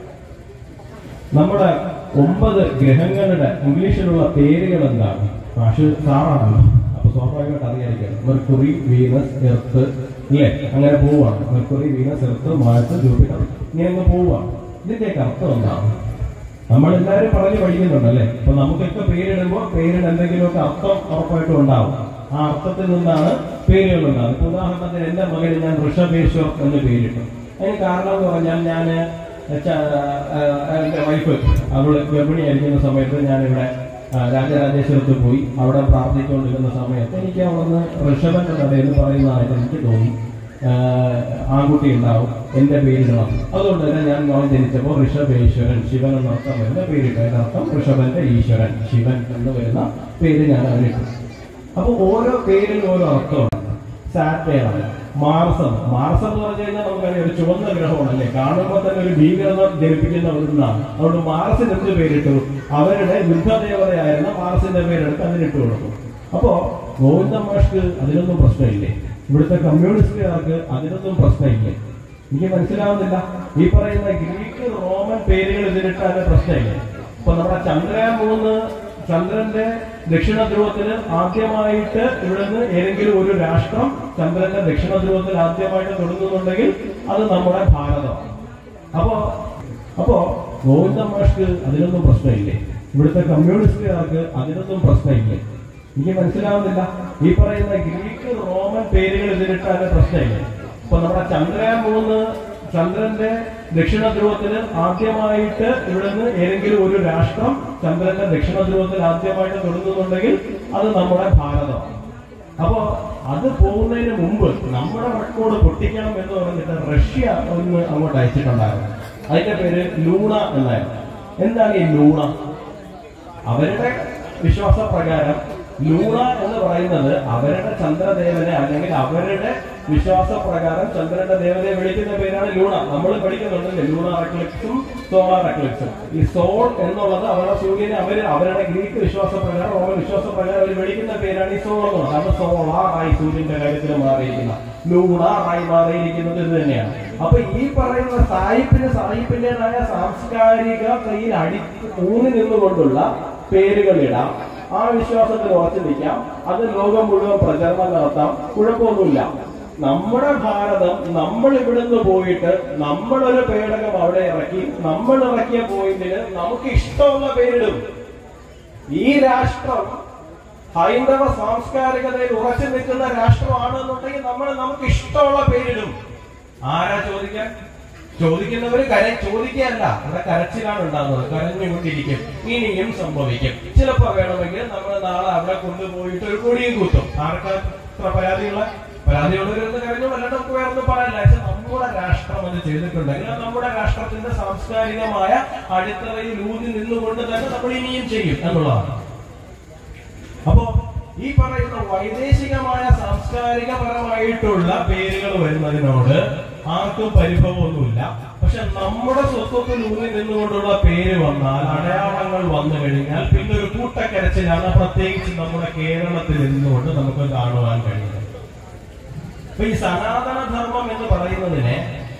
നമ്മുടെ ഒമ്പത് ഗ്രഹങ്ങളുടെ ഇംഗ്ലീഷിലുള്ള പേരുകൾ എന്താണ് മാഷ് സാറാണല്ലോ അപ്പൊ സ്വാഭാവികമായിട്ട് അറിയാതിരിക്കണം മെർക്കുറി വീനസ് എർത്ത് ഇല്ലേ അങ്ങനെ പോവാണ് Mercury Venus Earth Mars Jupiter ഇങ്ങനെ അങ്ങ് പോവാണ് ഇതിന്റെയൊക്കെ അർത്ഥം എന്താണ് നമ്മളെല്ലാവരും പറഞ്ഞു പഠിക്കുന്നുണ്ടല്ലേ അപ്പൊ നമുക്കൊക്കെ പേരിടുമ്പോൾ പേരിന് എന്തെങ്കിലുമൊക്കെ അർത്ഥം ഉറപ്പായിട്ടും ഉണ്ടാവും ആ അർത്ഥത്തിൽ നിന്നാണ് പേരുകൾ ഉണ്ടാകുന്നത് ഇപ്പൊ ഉദാഹരണത്തിന് എന്റെ മകന് ഞാൻ ഋഷഭേശ്വർ എന്ന് പേരിട്ടു അതിന് കാരണം എന്ന് പറഞ്ഞാൽ ഞാൻ എന്റെ വൈഫ് അവള് ഗർഭിണിയായിരിക്കുന്ന സമയത്ത് ഞാനിവിടെ ആ, രാജരാജേശ്വരത്ത് പോയി അവിടെ പ്രാർത്ഥിച്ചുകൊണ്ടിരുന്ന സമയത്ത് എനിക്ക് അവിടുന്ന് ഋഷഭന്റെ കഥ എന്ന് പറയുന്നതായിട്ട് എനിക്ക് തോന്നി ആ, ആൺകുട്ടി ഉണ്ടാവും എന്റെ പേരിടണം അതുകൊണ്ട് തന്നെ ഞാൻ മോൻ ജനിച്ചപ്പോൾ ഋഷഭേശ്വരൻ ശിവൻ എന്നർത്ഥം വരുന്ന പേരിട്ടു അതിനർത്ഥം ഋഷഭന്റെ ഈശ്വരൻ ശിവൻ എന്ന് വരുന്ന പേര് ഞാൻ അവനിട്ടു അപ്പൊ ഓരോ പേരിനും ഓരോ അർത്ഥമുണ്ട് സാറ്റേൺ ആണ് മാർസ് എന്ന് മാർസ് എന്ന് പറഞ്ഞു കഴിഞ്ഞാൽ നമുക്കറിയാം ഒരു ചുവന്ന ഗ്രഹമാണല്ലേ കാണുമ്പോൾ തന്നെ ഒരു ഭീകരത ജനിപ്പിക്കുന്ന ഒന്നാണ് അതുകൊണ്ട് മാർസിന് എന്ത് പേരിട്ടു അവരുടെ യുദ്ധദേവതയായിരുന്ന മാർസിന്റെ പേരെടുത്ത് അതിനിട്ട് കൊടുത്തു അപ്പോ ഗോവിന്ദ മാഷ്ക്ക് അതിനൊന്നും പ്രശ്നമില്ലേ ഇവിടുത്തെ കമ്മ്യൂണിസ്റ്റുകാർക്ക് അതിനൊന്നും പ്രശ്നമില്ലേ എനിക്ക് മനസ്സിലാവുന്നില്ല ഈ പറയുന്ന ഗ്രീക്ക് റോമൻ പേരുകൾ ഇതിനിട്ടാല് പ്രശ്നമില്ലേ ഇപ്പൊ നമ്മുടെ ചന്ദ്രയാൻ മൂന്ന് ചന്ദ്രന്റെ ദക്ഷിണ ധ്രുവത്തിന് ആദ്യമായിട്ട് ഇവിടുന്ന് ഏതെങ്കിലും ഒരു രാഷ്ട്രം ചന്ദ്രന്റെ ദക്ഷിണ ധ്രുവത്തിൽ ആദ്യമായിട്ട് തൊടുന്നുണ്ടെങ്കിൽ അത് നമ്മുടെ ഭാരതമാണ് അപ്പോ അപ്പോ ഗോവിന്ദ മാഷ്ക്ക് അതിനൊന്നും പ്രശ്നമില്ലേ ഇവിടുത്തെ കമ്മ്യൂണിസ്റ്റുകാർക്ക് അതിനൊന്നും പ്രശ്നമില്ലേ എനിക്ക് മനസ്സിലാവുന്നില്ല ഈ പറയുന്ന ഗ്രീക്ക് റോമൻ പേരുകൾ ഇതിലിട്ടാല് പ്രശ്നമില്ല ഇപ്പൊ നമ്മുടെ ചന്ദ്രയാൻ മൂന്ന് ചന്ദ്രന്റെ ദക്ഷിണ ധ്രുവത്തിന് ആദ്യമായിട്ട് ഇവിടുന്ന് ഏതെങ്കിലും ഒരു രാഷ്ട്രം ചന്ദ്രന്റെ ദക്ഷിണ ധ്രുവത്തിൽ ആദ്യമായിട്ട് തൊടുന്നുണ്ടെങ്കിൽ അത് നമ്മുടെ ഭാരതമാണ് അപ്പോ അത് പോകുന്നതിന് മുമ്പ് നമ്മുടെ റെക്കോർഡ് പൊട്ടിക്കണം എന്ന് പറഞ്ഞിട്ട് റഷ്യ ഒന്ന് അങ്ങോട്ട് അയച്ചിട്ടുണ്ടായിരുന്നു അതിന്റെ പേര് ലൂണ എന്നായിരുന്നു എന്താണ് ഈ ലൂണ അവരുടെ വിശ്വാസപ്രകാരം ലൂണ എന്ന് പറയുന്നത് അവരുടെ ചന്ദ്രദേവനെ അല്ലെങ്കിൽ അവരുടെ വിശ്വാസപ്രകാരം ചന്ദ്രന്റെ ദേവതയെ വിളിക്കുന്ന പേരാണ് ലൂണ നമ്മൾ പഠിക്കുന്നുണ്ടല്ലേ ലൂണ റെക്ലിക്സും സോളാർ റെക്ലിക്സും ഈ സോൾ എന്നുള്ളത് അവരുടെ സൂര്യനെ അവര് അവരുടെ ഗ്രീക്ക് വിശ്വാസപ്രകാരം റോമൻ വിശ്വാസപ്രകാരം അവർ വിളിക്കുന്ന പേരാണ് ഈ സോൾ എന്നുള്ളത് അത് സോളാറായി സൂര്യന്റെ കാര്യത്തിൽ മാറിയിരിക്കുന്ന ലൂണാറായി മാറിയിരിക്കുന്നത് ഇത് തന്നെയാണ് അപ്പൊ ഈ പറയുന്ന സായിപ്പിന് സായിപ്പിന്റേതായ സാംസ്കാരിക കയ്യിൽ അടി ഊന്നി നിന്നുകൊണ്ടുള്ള പേരുകളിടാം ആ വിശ്വാസത്തിൽ ഉറച്ചു നിൽക്കാം അത് ലോകം മുഴുവൻ പ്രചരണം നടത്താം കുഴപ്പമൊന്നുമില്ല നമ്മുടെ ഭാരതം നമ്മൾ ഇവിടുന്ന് പോയിട്ട് നമ്മളൊരു പേടകം അവിടെ ഇറക്കി നമ്മൾ ഇറക്കിയ പോയിന്റിന് നമുക്ക് ഇഷ്ടമുള്ള പേരിടും ഈ രാഷ്ട്രം ഹൈന്ദവ സാംസ്കാരികതയിൽ ഉറച്ചു നിൽക്കുന്ന രാഷ്ട്രമാണെന്നുണ്ടെങ്കിൽ നമ്മൾ നമുക്ക് ഇഷ്ടമുള്ള പേരിടും ആരാ ചോദിക്കാൻ ചോദിക്കുന്നവര് കര ചോദിക്കുകയല്ല ഇവിടെ കരച്ചിലാണ് ഉണ്ടാകുന്നത് കരഞ്ഞുകൊണ്ടിരിക്കും ഇനിയും സംഭവിക്കും ചിലപ്പോ വേണമെങ്കിൽ നമ്മൾ നാളെ അവിടെ കൊണ്ടുപോയിട്ട് ഒരു കൊടിയും കുത്തും ആർക്കാ ഇത്ര പരാതിയുള്ള പരാതിയുള്ളവരൊന്ന് കരഞ്ഞു അല്ലാണ്ട് നമുക്ക് വേറെ ഒന്നും പറയാനില്ല പക്ഷെ നമ്മുടെ രാഷ്ട്രം അത് ചെയ്തിട്ടുണ്ടെങ്കിൽ അത് നമ്മുടെ രാഷ്ട്രത്തിന്റെ സാംസ്കാരികമായ അടിത്തറയിൽ ഊന്നി നിന്നുകൊണ്ട് തന്നെ നമ്മൾ ഇനിയും ചെയ്യും എന്നുള്ളതാണ് അപ്പോ ഈ പറയുന്ന വൈദേശികമായ സാംസ്കാരികപരമായിട്ടുള്ള പേരുകൾ വരുന്നതിനോട് ആർക്കും പരിഭവമൊന്നുമില്ല പക്ഷെ നമ്മുടെ സ്വത്വത്തിൽ ഊന്നി നിന്നുകൊണ്ടുള്ള പേര് വന്നാൽ അടയാളങ്ങൾ വന്നു കഴിഞ്ഞാൽ പിന്നെ ഒരു കൂട്ടക്കരച്ചിലാണ് പ്രത്യേകിച്ച് നമ്മുടെ കേരളത്തിൽ നിന്നുകൊണ്ട് നമുക്ക് കാണുവാൻ കഴിയുന്നത് അപ്പൊ ഈ സനാതന ധർമ്മം എന്ന് പറയുന്നതിനെ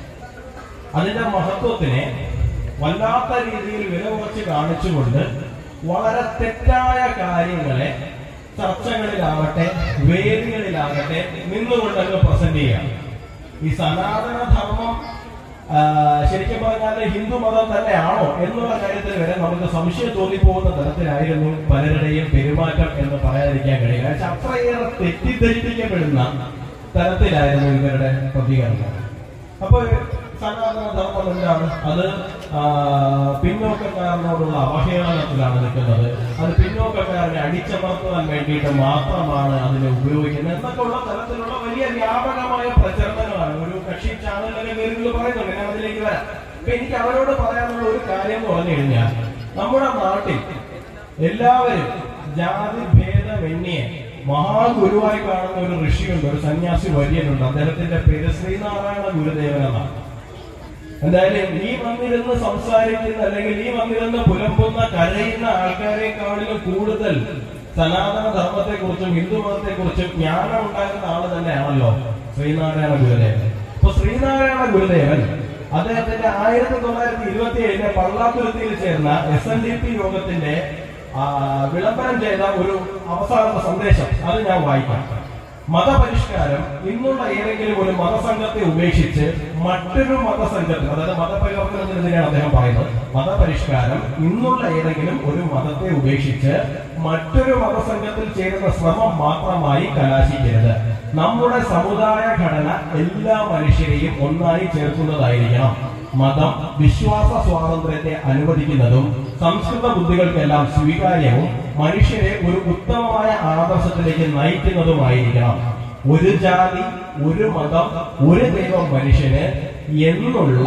അതിന്റെ മഹത്വത്തിനെ വല്ലാത്ത രീതിയിൽ വില കുറച്ച് കാണിച്ചുകൊണ്ട് വളരെ തെറ്റായ കാര്യങ്ങളെ ചർച്ചകളിലാവട്ടെ വേദികളിലാകട്ടെ നിന്നുകൊണ്ടങ്ങ് പ്രസന്റ് ചെയ്യാം ഈ സനാതന ധർമ്മം ആ, ശരിക്കും പറഞ്ഞാൽ ഹിന്ദു മതം തന്നെയാണോ എന്നുള്ള കാര്യത്തിൽ വരെ നമുക്ക് സംശയം തോന്നിപ്പോകുന്ന തരത്തിലായിരുന്നു പലരുടെയും പെരുമാറ്റം എന്ന് പറയാതിരിക്കാൻ കഴിയില്ല പക്ഷെ അത്രയേറെ തെറ്റിദ്ധരിപ്പിക്കപ്പെടുന്ന തരത്തിലായിരുന്നു ഇവരുടെ പ്രതികരണം അപ്പൊ സനാതന ധർമ്മം എന്താണ് അത് ആ, പിന്നോക്കക്കാരനോടുള്ള അവഹേളനത്തിലാണ് നിൽക്കുന്നത് അത് പിന്നോക്കക്കാരനെ അടിച്ചമർത്തുവാൻ വേണ്ടിയിട്ട് മാത്രമാണ് അതിനെ ഉപയോഗിക്കുന്നത് എന്നൊക്കെ ഉള്ള തരത്തിലുള്ള വലിയ വ്യാപകമായ പ്രചരണങ്ങളാണ് ഒരു കക്ഷി ചാനലിലെ പേരുകൾ പറയുന്നുണ്ട് ഞാൻ അതിലേക്ക് വരാം അപ്പൊ എനിക്ക് അവരോട് പറയാനുള്ള ഒരു കാര്യം എന്ന് പറഞ്ഞു കഴിഞ്ഞാൽ നമ്മുടെ നാട്ടിൽ എല്ലാവരും ജാതി ഭേദമന്യേ മഹാഗുരുവായി കാണുന്ന ഒരു ഋഷിയുണ്ട് ഒരു സന്യാസി വര്യനുണ്ട് അദ്ദേഹത്തിന്റെ പേര് ശ്രീനാരായണ ഗുരുദേവൻ എന്നാണ് എന്തായാലും ഈ വന്നിരുന്ന് സംസാരിക്കുന്ന അല്ലെങ്കിൽ ഈ വന്നിരുന്ന് പുലമ്പുന്ന കരയുന്ന ആൾക്കാരെക്കാളിലും കൂടുതൽ സനാതന ധർമ്മത്തെ കുറിച്ചും ഹിന്ദു മതത്തെ കുറിച്ചും ജ്ഞാനം ഉണ്ടായിരുന്ന ആള് തന്നെയാണല്ലോ ശ്രീനാരായണ ഗുരുദേവൻ അപ്പൊ ശ്രീനാരായണ ഗുരുദേവൻ അദ്ദേഹത്തിന്റെ ആയിരത്തി തൊള്ളായിരത്തി ഇരുപത്തി ഏഴിലെ പള്ളാത്തുരുത്തിയിൽ ചേർന്ന എസ് എൻ ഡി പി യോഗത്തിന്റെ ആ, വിളംബരം ചെയ്ത ഒരു അവസാനത്തെ സന്ദേശം അത് ഞാൻ വായിക്കാം മതപരിഷ്കാരം ഇന്നുള്ള ഏതെങ്കിലും ഒരു മതസംഘത്തെ ഉപേക്ഷിച്ച് മറ്റൊരു മതസംഘത്തിൽ അതായത് മതപരിവർത്തനത്തിനെതിരെയാണ് അദ്ദേഹം പറയുന്നത് മതപരിഷ്കാരം ഇന്നുള്ള ഏതെങ്കിലും ഒരു മതത്തെ ഉപേക്ഷിച്ച് മറ്റൊരു മതസംഘത്തിൽ ചേരുന്ന ശ്രമം മാത്രമായി കലാശിക്കരുത് നമ്മുടെ സമുദായ ഘടന എല്ലാ മനുഷ്യരെയും ഒന്നായി ചേർക്കുന്നതായിരിക്കണം മതം വിശ്വാസ സ്വാതന്ത്ര്യത്തെ അനുവദിക്കുന്നതും സംസ്കൃത ബുദ്ധികൾക്കെല്ലാം സ്വീകാര്യവും മനുഷ്യരെ ഒരു ഉത്തമമായ ആദർശത്തിലേക്ക് നയിക്കുന്നതുമായിരിക്കണം ഒരു ജാതി ഒരു മതം ഒരു ദൈവം മനുഷ്യന് എന്നുള്ള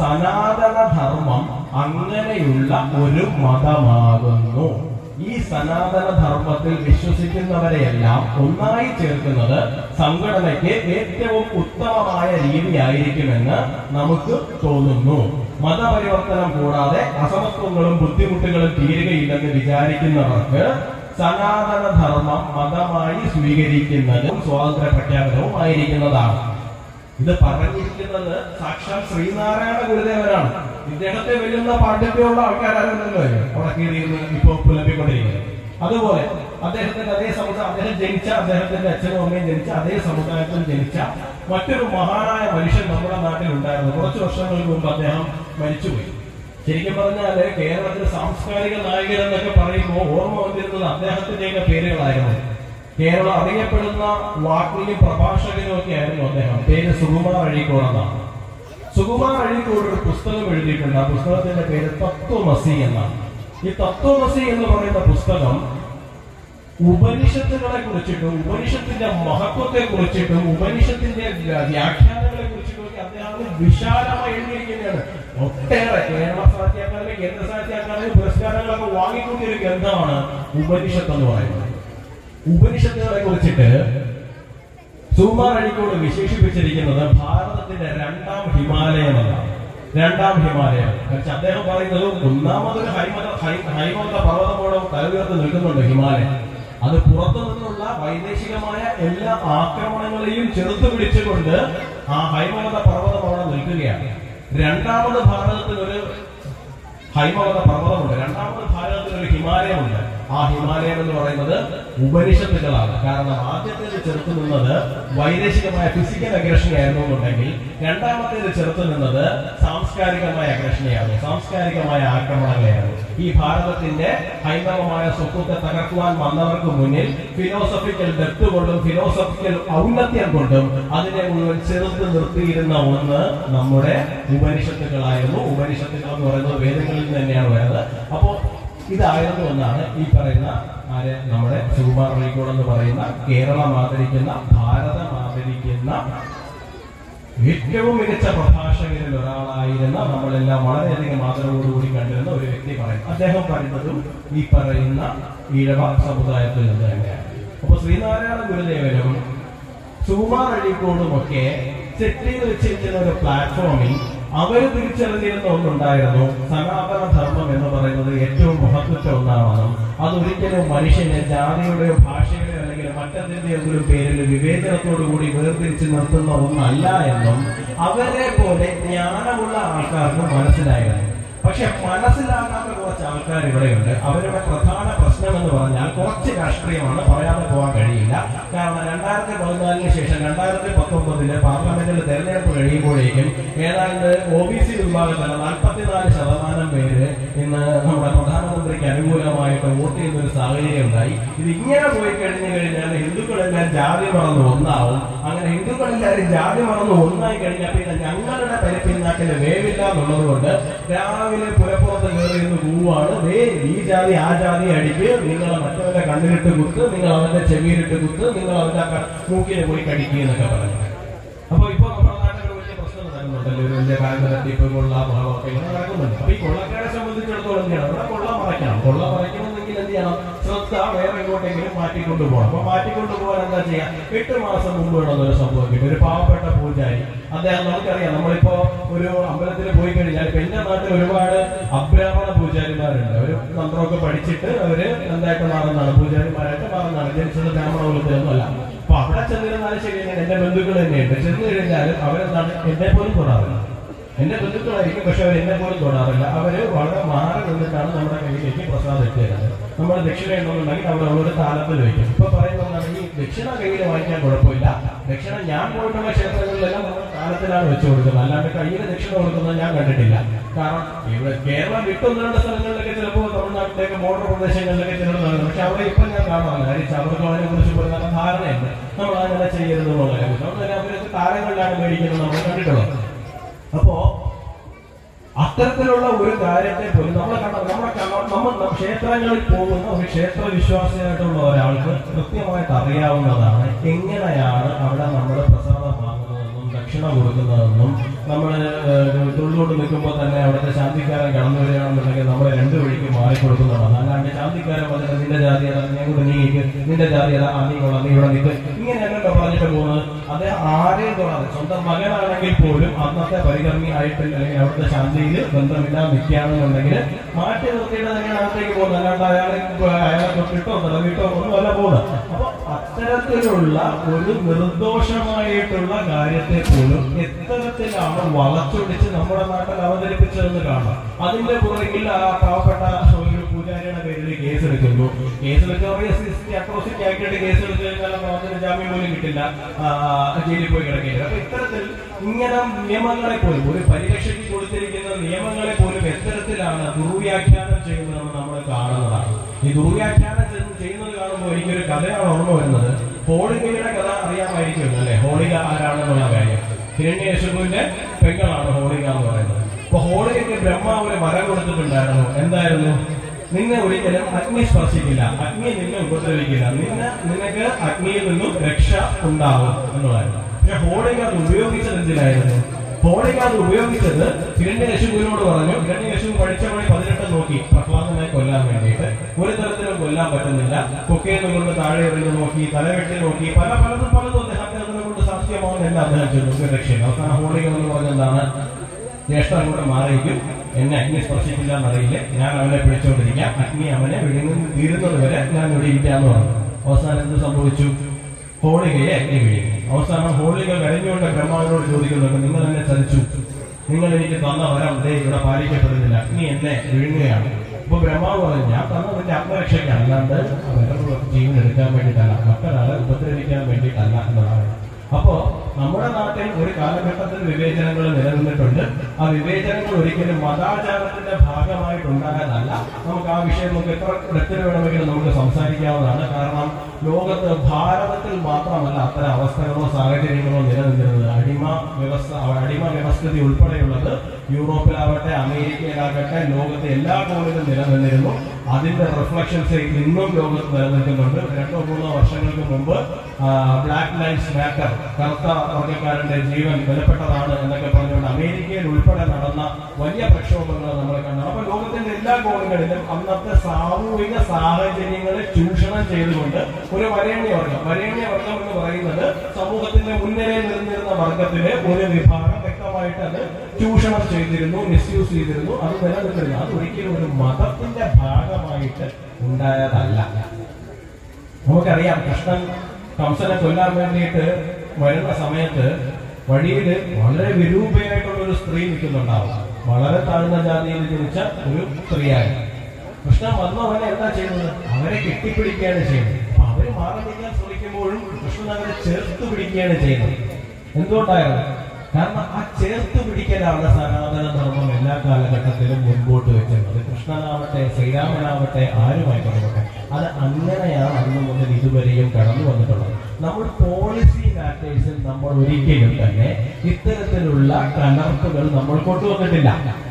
സനാതന ധർമ്മം അങ്ങനെയുള്ള ഒരു മതമാകുന്നു ഈ സനാതന ധർമ്മത്തിൽ വിശ്വസിക്കുന്നവരെയെല്ലാം ഒന്നായി ചേർക്കുന്നത് സംഘടനയ്ക്ക് ഏറ്റവും ഉത്തമമായ രീതിയായിരിക്കുമെന്ന് നമുക്ക് തോന്നുന്നു മതപരിവർത്തനം കൂടാതെ അസമത്വങ്ങളും ബുദ്ധിമുട്ടുകളും തീരുകയില്ലെന്ന് വിചാരിക്കുന്നവർക്ക് സനാതന ധർമ്മം മതമായി സ്വീകരിക്കുന്നതും സ്വാതന്ത്ര്യ പ്രഖ്യാപനവും ആയിരിക്കുന്നതാണ് ഇത് പറഞ്ഞിരിക്കുന്നത് സാക്ഷാൽ ശ്രീനാരായണ ഗുരുദേവനാണ് ഇദ്ദേഹത്തെ വെല്ലുന്ന പാണ്ഡിത്യമുള്ള ആൾക്കാരല്ലോ അവിടെ കയറിയിരുന്ന് ഇപ്പൊ പുലമ്പിക്കൊണ്ടിരിക്കുന്നത് അതുപോലെ അദ്ദേഹത്തിന്റെ അതേ സമുദായം അദ്ദേഹം ജനിച്ച അദ്ദേഹത്തിന്റെ അച്ഛനും അമ്മയും ജനിച്ച അതേ സമുദായത്തിൽ ജനിച്ച മറ്റൊരു മഹാനായ മനുഷ്യൻ നമ്മുടെ നാട്ടിൽ ഉണ്ടായിരുന്നു കുറച്ച് വർഷങ്ങൾക്ക് മുമ്പ് അദ്ദേഹം മരിച്ചുപോയി ശരിക്കും പറഞ്ഞാല് കേരളത്തിലെ സാംസ്കാരിക നായകൻ എന്നൊക്കെ പറയുമ്പോൾ ഓർമ്മ വന്നിരുന്നത് അദ്ദേഹത്തിന്റെയൊക്കെ പേരുകളായിരുന്നു കേരളം അറിയപ്പെടുന്ന വാക്കിലും പ്രഭാഷകനും ഒക്കെ ആയിരുന്നു അദ്ദേഹം പേര് സുകുമാർ അഴീക്കോട് എന്നാണ് സുകുമാർ അഴീക്കോട് ഒരു പുസ്തകം എഴുതിയിട്ടുണ്ട് ആ പുസ്തകത്തിന്റെ പേര് തത്വമസി എന്നാണ് ഈ തത്വമസി എന്ന് പറയുന്ന പുസ്തകം ഉപനിഷത്തുകളെ കുറിച്ചിട്ടും ഉപനിഷത്തിന്റെ മഹത്വത്തെ കുറിച്ചിട്ടും ഉപനിഷത്തിന്റെ വ്യാഖ്യാനങ്ങളെ കുറിച്ചിട്ടും ഒക്കെ അദ്ദേഹം വിശാലമായി എഴുതിയിരിക്കുന്നതാണ് ഒട്ടേറെ കേരള സാഹിത്യ അക്കാദമി കേന്ദ്ര സാഹിത്യ അക്കാദമി പുരസ്കാരങ്ങളൊക്കെ വാങ്ങിക്കൂട്ടിയ ഒരു ഗ്രന്ഥമാണ് ഉപനിഷത്ത് എന്ന് പറയുന്നത് ഉപനിഷത്തുകളെ കുറിച്ചിട്ട് സുമാർ അഴിക്കോട് വിശേഷിപ്പിച്ചിരിക്കുന്നത് ഭാരതത്തിന്റെ രണ്ടാം ഹിമാലയം എന്നാണ് രണ്ടാം ഹിമാലയം പക്ഷെ അദ്ദേഹം പറയുന്നത് ഒന്നാമതൊരു ഹൈമത ഹൈ- ഹൈമവത പർവ്വതമോടെ തലയുയർത്ത് നിൽക്കുന്നുണ്ട് ഹിമാലയം അത് പുറത്തു നിന്നുള്ള വൈദേശികമായ എല്ലാ ആക്രമണങ്ങളെയും ചെറുത്തു പിടിച്ചുകൊണ്ട് ആ ഹൈമവത പർവ്വതം അവിടെ നിൽക്കുകയാണ് രണ്ടാമത് ഭാരതത്തിൽ ഒരു ഹൈമവത പർവ്വതമുണ്ട് രണ്ടാമത് ഭാരതത്തിൽ ഒരു ഹിമാലയമുണ്ട് ആ ഹിമാലയം എന്ന് പറയുന്നത് ഉപനിഷത്തുകളാണ് കാരണം ആദ്യത്തേത് ചെറുത്തു നിന്നത് വൈദേശികമായ ഫിസിക്കൽ അഗ്രഷനെയായിരുന്നു എന്നുണ്ടെങ്കിൽ രണ്ടാമത്തേത് ചെറുത്തു നിന്നത് സാംസ്കാരികമായ അഗ്രഷനെയായിരുന്നു സാംസ്കാരികമായ ആക്രമണങ്ങളെയായിരുന്നു ഈ ഭാരതത്തിന്റെ ഹൈന്ദവമായ സ്വത്വത്തെ തകർക്കുവാൻ വന്നവർക്ക് മുന്നിൽ ഫിലോസഫിക്കൽ ഡെപ്ത് കൊണ്ടും ഫിലോസഫിക്കൽ ഔന്നത്യം കൊണ്ടും അതിനെ മുഴുവൻ ചെറുത്ത് നിർത്തിയിരുന്ന ഒന്ന് നമ്മുടെ ഉപനിഷത്തുകളായിരുന്നു ഉപനിഷത്തുകൾ എന്ന് പറയുന്നത് വേദങ്ങളിൽ നിന്ന് തന്നെയാണ് വരുന്നത് അപ്പോ ഇതായിരുന്നു എന്നാണ് ഈ പറയുന്ന ആര് നമ്മുടെ സുകുമാർ റീകോഡ് എന്ന് പറയുന്ന കേരളം ആദരിക്കുന്ന ഭാരതം ആദരിക്കുന്ന ഏറ്റവും മികച്ച പ്രഭാഷകരിൽ ഒരാളായിരുന്ന നമ്മളെല്ലാം വളരെയധികം ആദരവോടുകൂടി കണ്ടിരുന്ന ഒരു വ്യക്തി പറയും അദ്ദേഹം പറയുന്നതും ഈ പറയുന്ന ഈഴവ സമുദായത്തിൽ നിന്ന് തന്നെയാണ് അപ്പൊ ശ്രീനാരായണ ഗുരുദേവനും സുകുമാർ അഴീക്കോടും ഒക്കെ സെറ്റ് ചെയ്ത് വെച്ചിരിക്കുന്ന ഒരു പ്ലാറ്റ്ഫോമിൽ അവർ തിരിച്ചറിഞ്ഞിരുന്ന ഒന്നുണ്ടായിരുന്നു സനാതന ധർമ്മം എന്ന് പറയുന്നത് ഏറ്റവും മഹത്വത്തെ ഒന്നാണെന്നും അതൊരിക്കലും മനുഷ്യനെ ജാതിയുടെയോ ഭാഷയുടെയോ അല്ലെങ്കിൽ മറ്റെന്തിന്റെയോ ഒരു പേരിൽ വിവേചനത്തോടു കൂടി വേർതിരിച്ച് നിർത്തുന്ന ഒന്നല്ല എന്നും അവരെ പോലെ ജ്ഞാനമുള്ള ആൾക്കാർക്ക് മനസ്സിലായിരുന്നു പക്ഷെ മനസ്സിലാകാത്ത കുറച്ച് ആൾക്കാർ ഇവിടെയുണ്ട് അവരുടെ പ്രധാന പ്രശ്നം എന്ന് പറഞ്ഞാൽ കുറച്ച് രാഷ്ട്രീയമാണ് പറയാതെ പോകാൻ കഴിയില്ല കാരണം രണ്ടായിരത്തി പതിനാലിന് ശേഷം രണ്ടായിരത്തി പത്തൊമ്പതില് പാർലമെന്റിൽ തെരഞ്ഞെടുപ്പ് കഴിയുമ്പോഴേക്കും ഏതാണ്ട് ഒ ബി സി വിഭാഗത്തിൽ നാൽപ്പത്തിനാല് ശതമാനം പേര് ഇന്ന് നമ്മുടെ പ്രധാനമന്ത്രിക്ക് അനുകൂലമായിട്ട് വോട്ട് ചെയ്യുന്ന ഒരു സാഹചര്യം ഉണ്ടായി ഇത് ഇങ്ങനെ പോയി കഴിഞ്ഞു കഴിഞ്ഞാൽ ഹിന്ദുക്കളെല്ലാം ജാതി മറന്ന് ഒന്നാവും അങ്ങനെ ഹിന്ദുക്കളെല്ലാവരും ജാതി മറന്ന് ഒന്നായി കഴിഞ്ഞാൽ പിന്നെ ഞങ്ങളുടെ പരിപ്പിന്നാട്ടിന് വേവില്ല എന്നുള്ളത് കൊണ്ട് രാവിലെ പുരപ്പുറത്ത് കയറി നിന്ന് കൂവാണ് ദേ ഈ ജാതി ആ ജാതി അടിക്ക് നിങ്ങൾ മറ്റവന്റെ കണ്ണിലിട്ട് കുത്ത് നിങ്ങൾ അവന്റെ ചെവിയിലിട്ട് കുത്ത് നിങ്ങൾ അവന്റെ ക- മൂക്കിനെ പോയി കടിക്കുക എന്നൊക്കെ പറഞ്ഞു അപ്പൊ ഇപ്പൊ നമ്മുടെ നാട്ടിൽ വലിയ പ്രശ്നം നടക്കുന്നുണ്ടല്ലോ ഒരു വലിയ കാര്യം തട്ടിപ്പ് കൊള്ള ബഹളമൊക്കെ ഇങ്ങനെ നടക്കുന്നുണ്ട് അപ്പൊ ഈ കൊള്ളക്കാരെ സംബന്ധിച്ചിടത്തോളം എന്ത് ചെയ്യണം ഇവിടെ കൊള്ള മറയ്ക്കണം കൊള്ള മറയ്ക്കണമെന്നെങ്കിൽ എന്ത് ചെയ്യണം ശ്രദ്ധ വേറെ എങ്ങോട്ടെങ്കിലും മാറ്റിക്കൊണ്ടു പോകണം അപ്പൊ മാറ്റിക്കൊണ്ടു പോകാൻ എന്താ ചെയ്യാ എട്ട് മാസം മുമ്പ് വേണമെന്നൊരു സംഭവം കിട്ടും ഒരു പാവപ്പെട്ട പൂജാരി അദ്ദേഹം നമുക്കറിയാം നമ്മളിപ്പോ ഒരു അമ്പലത്തിൽ പോയി കഴിഞ്ഞാൽ ഇപ്പൊ എന്റെ നാട്ടിൽ ഒരുപാട് അബ്രാഹ്മണ പൂജാരിമാരുണ്ട് ഒരു തന്ത്രമൊക്കെ പഠിച്ചിട്ട് അവര് എന്തായിട്ട് മാറുന്നതാണ് പൂജാരിമാരായിട്ട് മാറുന്നതാണ് ജനിച്ചത് ബ്രാഹ്മണ കുലത്തിലൊന്നും അല്ല അപ്പൊ അവിടെ ചെന്നിരുന്നാലും ശരി ഞാൻ എന്റെ ബന്ധുക്കൾ തന്നെയുണ്ട് ചെന്ന് കഴിഞ്ഞാൽ അവരെന്താണ് എന്നെ പോലും തൊടാറില്ല എന്റെ ബന്ധുക്കളായിരിക്കും പക്ഷെ അവർ എന്നെ പോലും തൊടാറില്ല അവര് വളരെ മാറി നിന്നിട്ടാണ് നമ്മുടെ കയ്യിലേക്ക് പ്രസാദം എത്തിയത് നമ്മൾ ദക്ഷിണ ഉണ്ടെന്നുണ്ടെങ്കിൽ അവർ അവരുടെ താലത്തിൽ വെക്കും ഇപ്പൊ പറയുന്നതാണ് ഈ ദക്ഷിണ കയ്യിൽ വാങ്ങിക്കാൻ കുഴപ്പമില്ല ദക്ഷിണ ഞാൻ പോയിട്ടുള്ള ക്ഷേത്രങ്ങളിലെല്ലാം നമ്മൾ താലത്തിലാണ് വെച്ചു കൊടുക്കുന്നത് അല്ലാണ്ട് കയ്യിൽ ദക്ഷിണ കൊടുക്കുന്നത് ഞാൻ കണ്ടിട്ടില്ല കാരണം ഇവിടെ കേരളം വിട്ടൊന്ന് രണ്ട് സ്ഥലങ്ങളിലൊക്കെ ചിലപ്പോൾ തമിഴ്നാട്ടിലേക്ക് ബോർഡർ പ്രദേശങ്ങളിലൊക്കെ ചിലർ നടക്കുന്നു പക്ഷെ അവിടെ ഇപ്പൊ ഞാൻ കാണാറില്ല കാര്യം അവർക്ക് അതിനെ കുറിച്ച് പോലും നല്ല ധാരണയുണ്ട് നമ്മൾ അങ്ങനെ ചെയ്യരുത് എന്നുള്ള കാര്യം നമ്മൾ അവരൊക്കെ താരങ്ങളിലാണ് മേടിക്കുന്നത് നമ്മൾ കണ്ടിട്ടുള്ളത് അപ്പോ അത്തരത്തിലുള്ള ഒരു കാര്യത്തെ പോലും നമ്മളെ കണ്ട നമ്മളെ കണ്ട- നമ്മൾ ന- ക്ഷേത്രങ്ങളിൽ പോകുന്ന ഒരു ക്ഷേത്ര വിശ്വാസിയായിട്ടുള്ള ഒരാൾക്ക് കൃത്യമായിട്ട് അറിയാവുന്നതാണ് എങ്ങനെയാണ് അവിടെ നമ്മൾ പ്രസാദം വാങ്ങുന്നതെന്നും ദക്ഷിണ കൊടുക്കുന്നതെന്നും നമ്മൾ തൊഴിലോട്ട് നിൽക്കുമ്പോൾ തന്നെ അവിടുത്തെ ശാന്തിക്കാരൻ കടന്നു വരികയാണെന്നുണ്ടെങ്കിൽ നമ്മൾ രണ്ട് വഴിക്ക് മാറിക്കൊടുക്കുന്നതാണ് അല്ലാണ്ട് ശാന്തിക്കാരൻ പറഞ്ഞത് നിന്റെ ജാതി ഏതാ നീ അങ്ങോട്ട് നീങ്ങിക്ക് നിന്റെ ജാതി ഏതാ ആ നീ കൊള്ളാം നീ ഇവിടെ നിൽക്ക് ഇങ്ങനെയൊക്കെ പറഞ്ഞിട്ട് പോകുന്നത് അദ്ദേഹം ആരെയും തൊടാതെ സ്വന്തം മകനാണെങ്കിൽ പോലും അന്നത്തെ പരികർമ്മി ആയിട്ട് അല്ലെങ്കിൽ അവിടുത്തെ ശാന്തിയിൽ ബന്ധമില്ലാതെ നിൽക്കുകയാണെന്നുണ്ടെങ്കിൽ മാറ്റി നിർത്തിയിട്ട് തന്നെയാണ് അകത്തേക്ക് പോകുന്നത് അല്ലാണ്ട് അയാളെ അയാളെ തൊട്ടിട്ടോ തടവിട്ടോ ഒന്നുമല്ല പോകുന്നത് അപ്പൊ അത്തരത്തിലുള്ള ഒരു നിർദോഷമായിട്ടുള്ള കാര്യത്തെ പോലും എത്തരത്തിലാണ് വളച്ചൊടിച്ച് നമ്മുടെ നാട്ടിൽ അവതരിപ്പിച്ചതെന്ന് കാണാം അതിന്റെ പുറകിൽ ആ പാവപ്പെട്ട ഒരു പൂജ പൂജാരിയുടെ പേരിൽ കേസ് എടുക്കുന്നു കേസ് എടുക്കുക അട്രോസിറ്റി ആക്കിയിട്ട് കേസ് എടുത്തു കഴിഞ്ഞാൽ പ്രവർത്തന ജാമ്യം പോലും കിട്ടില്ല ആ, ജയിലിൽ പോയി കിടക്കേണ്ടി വരും. അപ്പൊ ഇത്തരത്തിൽ ഇങ്ങനെ നിയമങ്ങളെ പോലും ഒരു പരിരക്ഷയ്ക്ക് കൊടുത്തിരിക്കുന്ന നിയമങ്ങളെ പോലും എത്തരത്തിലാണ് ദുർവ്യാഖ്യാനം ചെയ്യുന്നതെന്ന് നമ്മൾ കാണുന്നതാണ് ഈ ദുർവ്യാഖ്യാനം ചെയ്ത് ചെയ്യുന്നത് കാണുമ്പോൾ എനിക്കൊരു കഥയാണ് ഓർമ്മ വരുന്നത് ഹോളികയുടെ കഥ അറിയാമായിരിക്കുമല്ലോ അല്ലെ ഹോളിക ആരാണെന്നുള്ള കാര്യം ഹിരണ്യേശുവിന്റെ പെങ്ങളാണ് ഹോളിക എന്ന് പറയുന്നത് അപ്പൊ ഹോളികയ്ക്ക് ബ്രഹ്മാവ് ഒരു വരം കൊടുത്തിട്ടുണ്ടായിരുന്നു എന്തായിരുന്നു നിന്നെ ഒരിക്കലും അഗ്നി സ്പർശിക്കില്ല അഗ്നി നിന്നെ ഉപദ്രവിക്കില്ല നിന്നെ നിനക്ക് അഗ്നിയിൽ നിന്നും രക്ഷ ഉണ്ടാവും എന്നുള്ളതായിരുന്നു പക്ഷെ ഹോളിക അത് ഉപയോഗിച്ചത് എന്തിനായിരുന്നു ഹോളിക അത് ഉപയോഗിച്ചത് ഹിരണ്യകശുവിനോട് പറഞ്ഞു ഹിരണ്യകശു പഠിച്ച പണി പതിനെട്ട് നോക്കി പ്രഹ്ലാദനെ കൊല്ലാൻ വേണ്ടിയിട്ട് ഒരു തരത്തിലും കൊല്ലാൻ പറ്റുന്നില്ല കൊക്കയെന്ന് കൊണ്ട് താഴെ എറിഞ്ഞു നോക്കി തലവെട്ടി നോക്കി പല പലതും പലതും അദ്ദേഹത്തെ അതിനെ കൊണ്ട് സാധ്യമാവുന്നില്ല അദ്ദേഹം ചെയ്തു ഒരു രക്ഷയില്ല അവസാനം ഹോളിക എന്ന് പറഞ്ഞെന്താണ് ജ്യേഷ്ഠൻ കൂടെ മാറിയിരിക്കും എന്നെ അഗ്നി സ്പർശിക്കില്ല എന്നറിയില്ല ഞാൻ അവനെ പിടിച്ചുകൊണ്ടിരിക്കാം അഗ്നി അവനെ വിഴുങ്ങി തീരുന്നത് വരെ ഞാൻ ഇവിടെ ഇരിക്കാന്ന് പറഞ്ഞു അവസാനം എന്ത് സംഭവിച്ചു ഹോളികയെ അഗ്നി വിഴുങ്ങി അവസാനം ഹോളിക കരഞ്ഞുകൊണ്ട് ബ്രഹ്മാവിനോട് ചോദിക്കുന്നുണ്ട് നിങ്ങൾ എന്നെ ചതിച്ചു നിങ്ങൾ എനിക്ക് തന്ന വരം ദേ ഇവിടെ പാലിക്കപ്പെടുന്നില്ല അഗ്നി എന്നെ വിഴുങ്ങുകയാണ് ഇപ്പൊ ബ്രഹ്മാവ് പറഞ്ഞു ഞാൻ തന്നതിന്റെ ആത്മരക്ഷയ്ക്കാണ് അല്ലാണ്ട് വേറൊരു ജീവൻ എടുക്കാൻ വേണ്ടിയിട്ടല്ല മറ്റൊരാളെ ഉപദ്രവിക്കാൻ വേണ്ടിയിട്ടല്ല എന്നതാണ് അപ്പോ നമ്മുടെ നാട്ടിൽ ഒരു കാലഘട്ടത്തിൽ വിവേചനങ്ങൾ നിലനിന്നിട്ടുണ്ട് ആ വിവേചനങ്ങൾ ഒരിക്കലും മതാചാരത്തിന്റെ ഭാഗമായിട്ടുണ്ടായതല്ല നമുക്ക് ആ വിഷയം നമുക്ക് എത്ര ഡെപ്തിന് വേണമെങ്കിലും നമുക്ക് സംസാരിക്കാവുന്നതാണ് കാരണം ലോകത്ത് ഭാരതത്തിൽ മാത്രമല്ല അത്തരം അവസ്ഥകളോ സാഹചര്യങ്ങളോ നിലനിന്നിരുന്നത് അടിമ വ്യവസ്ഥ അടിമ വ്യവസ്ഥിതി ഉൾപ്പെടെയുള്ളത് യൂറോപ്പിലാവട്ടെ അമേരിക്കയിലാകട്ടെ ലോകത്തെ എല്ലാ കോണിലും നിലനിന്നിരുന്നു അതിന്റെ റിഫ്ലക്ഷൻസ് ഇന്നും ലോകത്ത് നിലനിൽക്കുന്നുണ്ട് രണ്ടോ മൂന്നോ വർഷങ്ങൾക്ക് മുമ്പ് ബ്ലാക്ക് ലൈഫ്സ് മാറ്റർ കറുത്ത വർഗ്ഗക്കാരന്റെ ജീവൻ വിലപ്പെട്ടതാണ് എന്നൊക്കെ പറഞ്ഞുകൊണ്ട് അമേരിക്കയിൽ ഉൾപ്പെടെ നടന്ന വലിയ പ്രക്ഷോഭങ്ങൾ നമ്മൾ കണ്ടു അപ്പൊ ലോകത്തിന്റെ എല്ലാ കോണുകളിലും അന്നത്തെ സാമൂഹിക സാഹചര്യങ്ങളെ ചൂഷണം ചെയ്തുകൊണ്ട് ഒരു വരേണ്യ വർഗം വരേണ്യ വർഗം എന്ന് പറയുന്നത് സമൂഹത്തിന്റെ മുൻനിരയിൽ നിന്നിരുന്ന വർഗത്തിലെ ഒരു വിഭാഗം വ്യക്തമായിട്ട് അത് ചൂഷണം ചെയ്തിരുന്നു മിസ്യൂസ് ചെയ്തിരുന്നു അത് നിലനിൽക്കുന്നു അത് ഒരിക്കലും ഒരു മതത്തിന്റെ ഭാഗമായിട്ട് ഉണ്ടായതല്ല നമുക്കറിയാം കൃഷ്ണൻ കംസനെ കൊല്ലാൻ വേണ്ടിയിട്ട് വരുന്ന സമയത്ത് വഴിയിൽ വളരെ വിരൂപയായിട്ടുള്ള ഒരു സ്ത്രീ നിൽക്കുന്നുണ്ടാവും വളരെ താഴ്ന്ന ജാതിയിൽ ജനിച്ച ഒരു സ്ത്രീയായിരുന്നു കൃഷ്ണൻ വന്നവനെ എന്താ ചെയ്യുന്നത് അവരെ കെട്ടിപ്പിടിക്കുകയാണ് ചെയ്യുന്നത് അപ്പൊ അവര് മാറി നിൽക്കാൻ ശ്രമിക്കുമ്പോഴും കൃഷ്ണൻ അവരെ ചേർത്ത് പിടിക്കുകയാണ് ചെയ്യുന്നത് എന്തുകൊണ്ടായിരുന്നു കാരണം ആ ചേർത്ത് പിടിക്കലാണ് സനാതന ധർമ്മം എല്ലാ കാലഘട്ടത്തിലും മുൻപോട്ട് വെച്ചിരുന്നത് കൃഷ്ണനാവട്ടെ ശ്രീരാമനാവട്ടെ ആരുമായിക്കൊള്ളട്ടെ അത് അങ്ങനെയാണ് അന്ന് മുതൽ ഇതുവരെയും കടന്നു വന്നിട്ടുള്ളത് നമ്മൾ പോളിസി മാറ്റേഴ്സിൽ നമ്മൾ ഒരിക്കലും തന്നെ ഇത്തരത്തിലുള്ള കലർപ്പുകൾ നമ്മൾ കൊണ്ടുവന്നിട്ടില്ല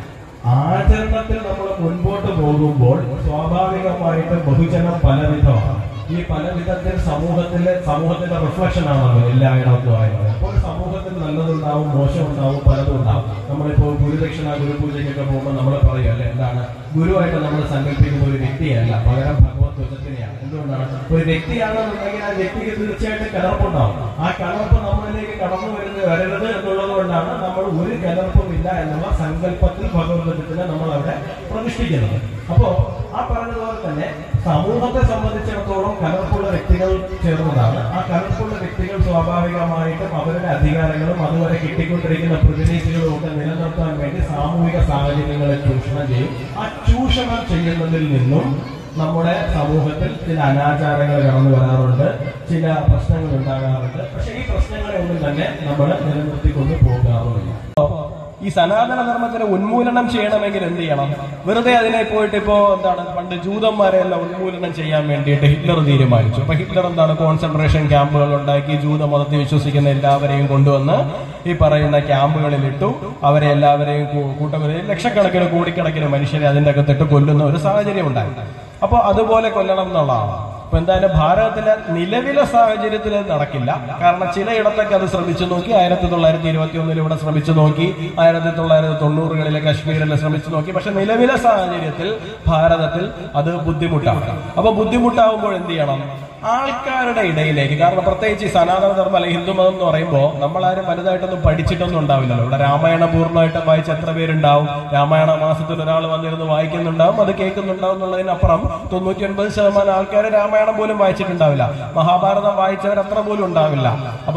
ആചരണത്തിൽ നമ്മൾ മുൻപോട്ട് പോകുമ്പോൾ സ്വാഭാവികമായിട്ടും ബഹുജനം പലവിധമാണ് ഈ പല വിധത്തിൽ സമൂഹത്തിലെ സമൂഹത്തിന്റെ റിഫ്ലക്ഷൻ ആണല്ലോ എല്ലായിടത്തും ആയത് അപ്പോൾ സമൂഹത്തിൽ നല്ലതുണ്ടാവും മോശമുണ്ടാവും പലതും ഉണ്ടാവും നമ്മളിപ്പോൾ ഗുരുദക്ഷിണ ഗുരുപൂജയ്ക്കൊക്കെ പോകുമ്പോൾ നമ്മൾ പറയും അല്ലെ എന്താണ് ഗുരുവായിട്ട് നമ്മൾ സങ്കല്പിക്കുന്ന ഒരു വ്യക്തിയല്ല പകരം ഭഗവത് ധ്വജത്തിനെയാണ് എന്തുകൊണ്ടാണ് ഒരു വ്യക്തിയാണെന്നുണ്ടെങ്കിൽ ആ വ്യക്തിക്ക് തീർച്ചയായിട്ടും കലർപ്പുണ്ടാവും ആ കലർപ്പ് നമ്മളിലേക്ക് കടന്നു വരുന്നത് വരരുത് എന്നുള്ളത് കൊണ്ടാണ് നമ്മൾ ഒരു കലർപ്പും ഇല്ല എന്നുള്ള സങ്കല്പത്തിൽ ഭഗവത് ധ്വജത്തിനെ നമ്മൾ അവിടെ പ്രതിഷ്ഠിക്കുന്നത് അപ്പോ ആ പറഞ്ഞതുപോലെ തന്നെ സമൂഹത്തെ സംബന്ധിച്ചിടത്തോളം കലർപ്പുള്ള വ്യക്തികൾ ചേർന്നതാണ് ആ കലർപ്പുള്ള വ്യക്തികൾ സ്വാഭാവികമായിട്ടും അവരുടെ അധികാരങ്ങളും അതുവരെ കിട്ടിക്കൊണ്ടിരിക്കുന്ന പ്രതിനിധികളും ഒക്കെ നിലനിർത്താൻ വേണ്ടി സാമൂഹിക സാഹചര്യങ്ങളെ ചൂഷണം ചെയ്യും ആ ചൂഷണം ചെയ്യുന്നതിൽ നിന്നും നമ്മുടെ സമൂഹത്തിൽ ചില അനാചാരങ്ങൾ കടന്നു വരാറുണ്ട് ചില പ്രശ്നങ്ങൾ ഉണ്ടാകാറുണ്ട് പക്ഷെ ഈ പ്രശ്നങ്ങളെ ഒന്നും തന്നെ നമ്മൾ നിലനിർത്തിക്കൊണ്ട് പോകാറുമില്ല ഈ സനാതന ധർമ്മത്തിന് ഉന്മൂലനം ചെയ്യണമെങ്കിൽ എന്ത് ചെയ്യണം വെറുതെ അതിനെ പോയിട്ട് ഇപ്പോ എന്താണ് പണ്ട് ജൂതന്മാരെ എല്ലാം ഉന്മൂലനം ചെയ്യാൻ വേണ്ടിയിട്ട് ഹിറ്റ്ലർ തീരുമാനിച്ചു അപ്പൊ ഹിറ്റ്ലർ എന്താണ് കോൺസെൻട്രേഷൻ ക്യാമ്പുകൾ ഉണ്ടാക്കി ജൂത മതത്തിൽ വിശ്വസിക്കുന്ന എല്ലാവരെയും കൊണ്ടുവന്ന് ഈ പറയുന്ന ക്യാമ്പുകളിൽ ഇട്ടു അവരെ എല്ലാവരെയും കൂ- കൂട്ടക്കൊല ലക്ഷക്കണക്കിന് കോടിക്കണക്കിന് മനുഷ്യരെ അതിന്റെ അകത്തിട്ട് കൊല്ലുന്ന ഒരു സാഹചര്യം ഉണ്ടായി അപ്പൊ അതുപോലെ കൊല്ലണം എന്നുള്ളതാണ് അപ്പൊ എന്തായാലും ഭാരതത്തിലെ നിലവിലെ സാഹചര്യത്തിൽ അത് നടക്കില്ല കാരണം ചിലയിടത്തൊക്കെ അത് ശ്രമിച്ചു നോക്കി ആയിരത്തി തൊള്ളായിരത്തി ഇരുപത്തി ഒന്നിൽ ഇവിടെ ശ്രമിച്ചു നോക്കി ആയിരത്തി തൊള്ളായിരത്തി തൊണ്ണൂറുകളിലെ കശ്മീരിൽ ശ്രമിച്ചു നോക്കി പക്ഷെ നിലവിലെ സാഹചര്യത്തിൽ ഭാരതത്തിൽ അത് ബുദ്ധിമുട്ടാണ് അപ്പൊ ബുദ്ധിമുട്ടാവുമ്പോൾ എന്ത് ചെയ്യണം ആൾക്കാരുടെ ഇടയിലേക്ക് കാരണം പ്രത്യേകിച്ച് ഈ സനാതന ധർമ്മം അല്ലെങ്കിൽ ഹിന്ദുമതം എന്ന് പറയുമ്പോൾ നമ്മളാരും വലുതായിട്ടൊന്നും പഠിച്ചിട്ടൊന്നും ഉണ്ടാവില്ലല്ലോ ഇവിടെ രാമായണം പൂർണ്ണമായിട്ട് വായിച്ച എത്ര പേരുണ്ടാവും രാമായണ മാസത്തിൽ ഒരാൾ വന്നിരുന്ന് വായിക്കുന്നുണ്ടാവും അത് കേൾക്കുന്നുണ്ടാവും എന്നുള്ളതിനപ്പുറം തൊണ്ണൂറ്റി ഒൻപത് ശതമാനം ആൾക്കാർ രാമായണം പോലും വായിച്ചിട്ടുണ്ടാവില്ല മഹാഭാരതം വായിച്ചവർ അത്ര പോലും ഉണ്ടാവില്ല അപ്പോ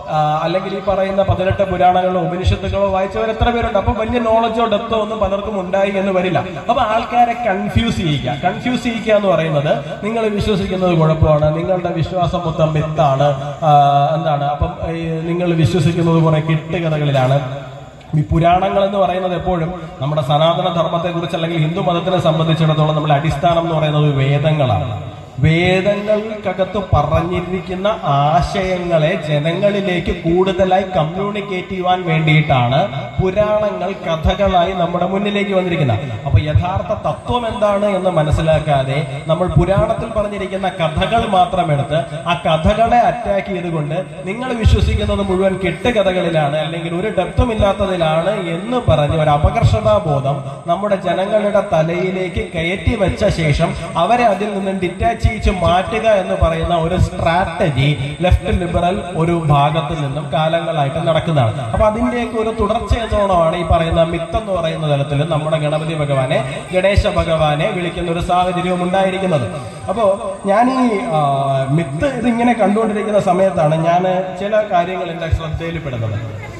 ആ, അല്ലെങ്കിൽ ഈ പറയുന്ന പതിനെട്ട് പുരാണങ്ങളോ ഉപനിഷത്തുകളോ വായിച്ചവർ എത്ര പേരുണ്ട് അപ്പൊ വലിയ നോളജോ ഡെപ്തോ ഒന്നും പലർക്കും ഉണ്ടായി എന്ന് വരില്ല അപ്പൊ ആൾക്കാരെ കൺഫ്യൂസ് ചെയ്യിക്കുക കൺഫ്യൂസ് ചെയ്യിക്കുക എന്ന് പറയുന്നത് നിങ്ങൾ വിശ്വസിക്കുന്നത് കുഴപ്പമാണ് നിങ്ങളുടെ വിശ്വാസം മൊത്തം മിത്താണ് ആ, എന്താണ് അപ്പം ഈ നിങ്ങൾ വിശ്വസിക്കുന്നത് കുറെ കെട്ടുകഥകളിലാണ് ഈ പുരാണങ്ങൾ എന്ന് പറയുന്നത് എപ്പോഴും നമ്മുടെ സനാതന ധർമ്മത്തെ കുറിച്ച് അല്ലെങ്കിൽ ഹിന്ദു മതത്തിനെ സംബന്ധിച്ചിടത്തോളം നമ്മുടെ അടിസ്ഥാനം എന്ന് പറയുന്നത് വേദങ്ങളാണ് വേദങ്ങൾക്കകത്ത് പറഞ്ഞിരിക്കുന്ന ആശയങ്ങളെ ജനങ്ങളിലേക്ക് കൂടുതലായി കമ്മ്യൂണിക്കേറ്റ് ചെയ്യുവാൻ വേണ്ടിയിട്ടാണ് പുരാണങ്ങൾ കഥകളായി നമ്മുടെ മുന്നിലേക്ക് വന്നിരിക്കുന്നത് അപ്പൊ യഥാർത്ഥ തത്വം എന്താണ് എന്ന് മനസ്സിലാക്കാതെ നമ്മൾ പുരാണത്തിൽ പറഞ്ഞിരിക്കുന്ന കഥകൾ മാത്രം എടുത്ത് ആ കഥകളെ അറ്റാക്ക് ചെയ്തുകൊണ്ട് നിങ്ങൾ വിശ്വസിക്കുന്നത് മുഴുവൻ കെട്ടുകഥകളിലാണ് അല്ലെങ്കിൽ ഒരു ഡെപ്തും ഇല്ലാത്തതിലാണ് എന്ന് പറഞ്ഞ് ഒരു അപകർഷതാബോധം നമ്മുടെ ജനങ്ങളുടെ തലയിലേക്ക് കയറ്റി വെച്ച ശേഷം അവരെ അതിൽ നിന്നും ഡിറ്റാച്ച് ചെയ്യിച്ച് മാറ്റുക എന്ന് പറയുന്ന ഒരു സ്ട്രാറ്റജി ലെഫ്റ്റ് ലിബറൽ ഒരു ഭാഗത്ത് നിന്നും കാലങ്ങളായിട്ട് നടക്കുന്നതാണ് അപ്പൊ അതിന്റെയൊക്കെ ഒരു തുടർച്ച എന്നോണമാണ് ഈ പറയുന്ന മിത്ത് എന്ന് പറയുന്ന തലത്തിൽ നമ്മുടെ ഗണപതി ഭഗവാനെ ഗണേശ ഭഗവാനെ വിളിക്കുന്ന ഒരു സാഹചര്യവും ഉണ്ടായിരിക്കുന്നത് അപ്പോ ഞാൻ ഈ ആ, മിത്ത് ഇതിങ്ങനെ കണ്ടുകൊണ്ടിരിക്കുന്ന സമയത്താണ് ഞാൻ ചില കാര്യങ്ങൾ എന്റെ ശ്രദ്ധയിൽപ്പെടുന്നത്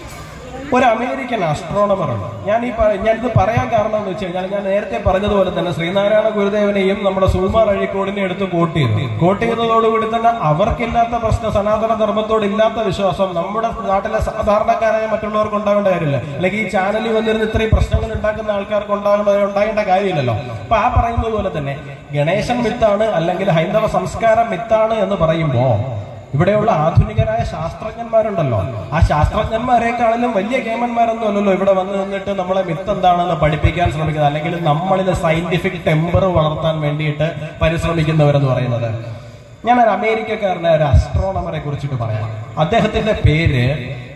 ഒരു അമേരിക്കൻ ആസ്ട്രോണമർ ഉണ്ട് ഞാൻ ഈ പ- ഞാനിത് പറയാൻ കാരണം എന്ന് വെച്ച് കഴിഞ്ഞാൽ ഞാൻ നേരത്തെ പറഞ്ഞതുപോലെ തന്നെ ശ്രീനാരായണ ഗുരുദേവനെയും നമ്മുടെ സുകുമാർ അഴീക്കോടിനെ എടുത്ത് കോട്ട് ചെയ്തു കോട്ട് ചെയ്തതോടുകൂടി തന്നെ അവർക്കില്ലാത്ത പ്രശ്നം സനാതന ധർമ്മത്തോട് ഇല്ലാത്ത വിശ്വാസം നമ്മുടെ നാട്ടിലെ സാധാരണക്കാരായ മറ്റുള്ളവർക്ക് ഉണ്ടാകേണ്ട കാര്യമില്ല അല്ലെങ്കിൽ ഈ ചാനലിൽ വന്നിരുന്ന് ഇത്രയും പ്രശ്നങ്ങൾ ഉണ്ടാക്കുന്ന ആൾക്കാർക്ക് ഉണ്ടാകേണ്ട ഉണ്ടാകേണ്ട കാര്യമില്ലല്ലോ അപ്പൊ ആ പറയുന്നത് പോലെ തന്നെ ഗണേശൻ മിത്താണ് അല്ലെങ്കിൽ ഹൈന്ദവ സംസ്കാരം മിത്താണ് എന്ന് പറയുമ്പോ ഇവിടെയുള്ള ആധുനികരായ ശാസ്ത്രജ്ഞന്മാരുണ്ടല്ലോ ആ ശാസ്ത്രജ്ഞന്മാരെക്കാളിലും വലിയ കേമന്മാരൊന്നും അല്ലല്ലോ ഇവിടെ വന്ന് നിന്നിട്ട് നമ്മളെ മിത്ത് എന്താണെന്ന് പഠിപ്പിക്കാൻ ശ്രമിക്കുന്നത് അല്ലെങ്കിൽ നമ്മളിൽ സയന്റിഫിക് ടെമ്പർ വളർത്താൻ വേണ്ടിയിട്ട് പരിശ്രമിക്കുന്നവരെന്ന് പറയുന്നത് ഞാൻ ഒരു അമേരിക്കക്കാരനായ ഒരു അസ്ട്രോണമറെ കുറിച്ചിട്ട് പറയാം അദ്ദേഹത്തിന്റെ പേര്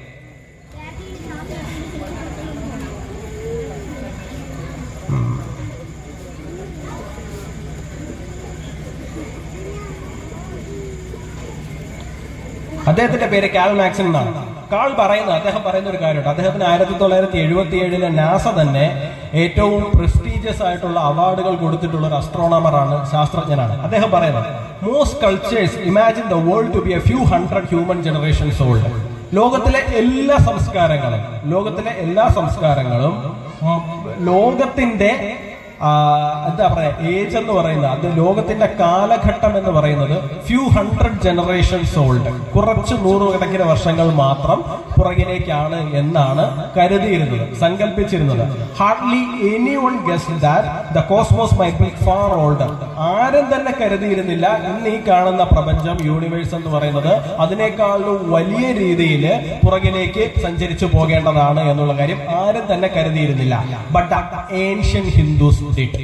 അദ്ദേഹത്തിന്റെ പേര് കാൽ മാക്സൺ എന്നാണ് കാൾ പറയുന്നത് അദ്ദേഹം പറയുന്ന ഒരു കാര്യമുണ്ട് അദ്ദേഹത്തിന് ആയിരത്തി തൊള്ളായിരത്തി എഴുപത്തി ഏഴിലെ നാസ തന്നെ ഏറ്റവും പ്രസ്റ്റീജിയസ് ആയിട്ടുള്ള അവാർഡുകൾ കൊടുത്തിട്ടുള്ള ഒരു അസ്ട്രോണമറാണ് ശാസ്ത്രജ്ഞനാണ് അദ്ദേഹം പറയുന്നത് most cultures imagine the world to be a few hundred human generations old ലോകത്തിലെ എല്ലാ സംസ്കാരങ്ങളും ലോകത്തിലെ എല്ലാ സംസ്കാരങ്ങളും ഉം, ലോകത്തിന്റെ ആ, എന്താ പറയാ ഏജ് എന്ന് പറയുന്നത് അത് ലോകത്തിന്റെ കാലഘട്ടം എന്ന് പറയുന്നത് ഫ്യൂ ഹൺഡ്രഡ് ജനറേഷൻസ് ഓൾഡ് കുറച്ച് നൂറുകണക്കിന് വർഷങ്ങൾ മാത്രം പുറകിലേക്കാണ് എന്നാണ് കരുതിയിരുന്നത് സങ്കല്പിച്ചിരുന്നത് hardly anyone guess that the cosmos may be far older ആരും തന്നെ കരുതിയിരുന്നില്ല ഇന്ന് ഈ കാണുന്ന പ്രപഞ്ചം യൂണിവേഴ്സ് എന്ന് പറയുന്നത് അതിനേക്കാളും വലിയ രീതിയിൽ പുറകിലേക്ക് സഞ്ചരിച്ചു പോകേണ്ടതാണ് എന്നുള്ള കാര്യം ആരും തന്നെ കരുതിയിരുന്നില്ല ബട്ട് ഏൻഷ്യൻ ഹിന്ദുസ് ഡിഡ്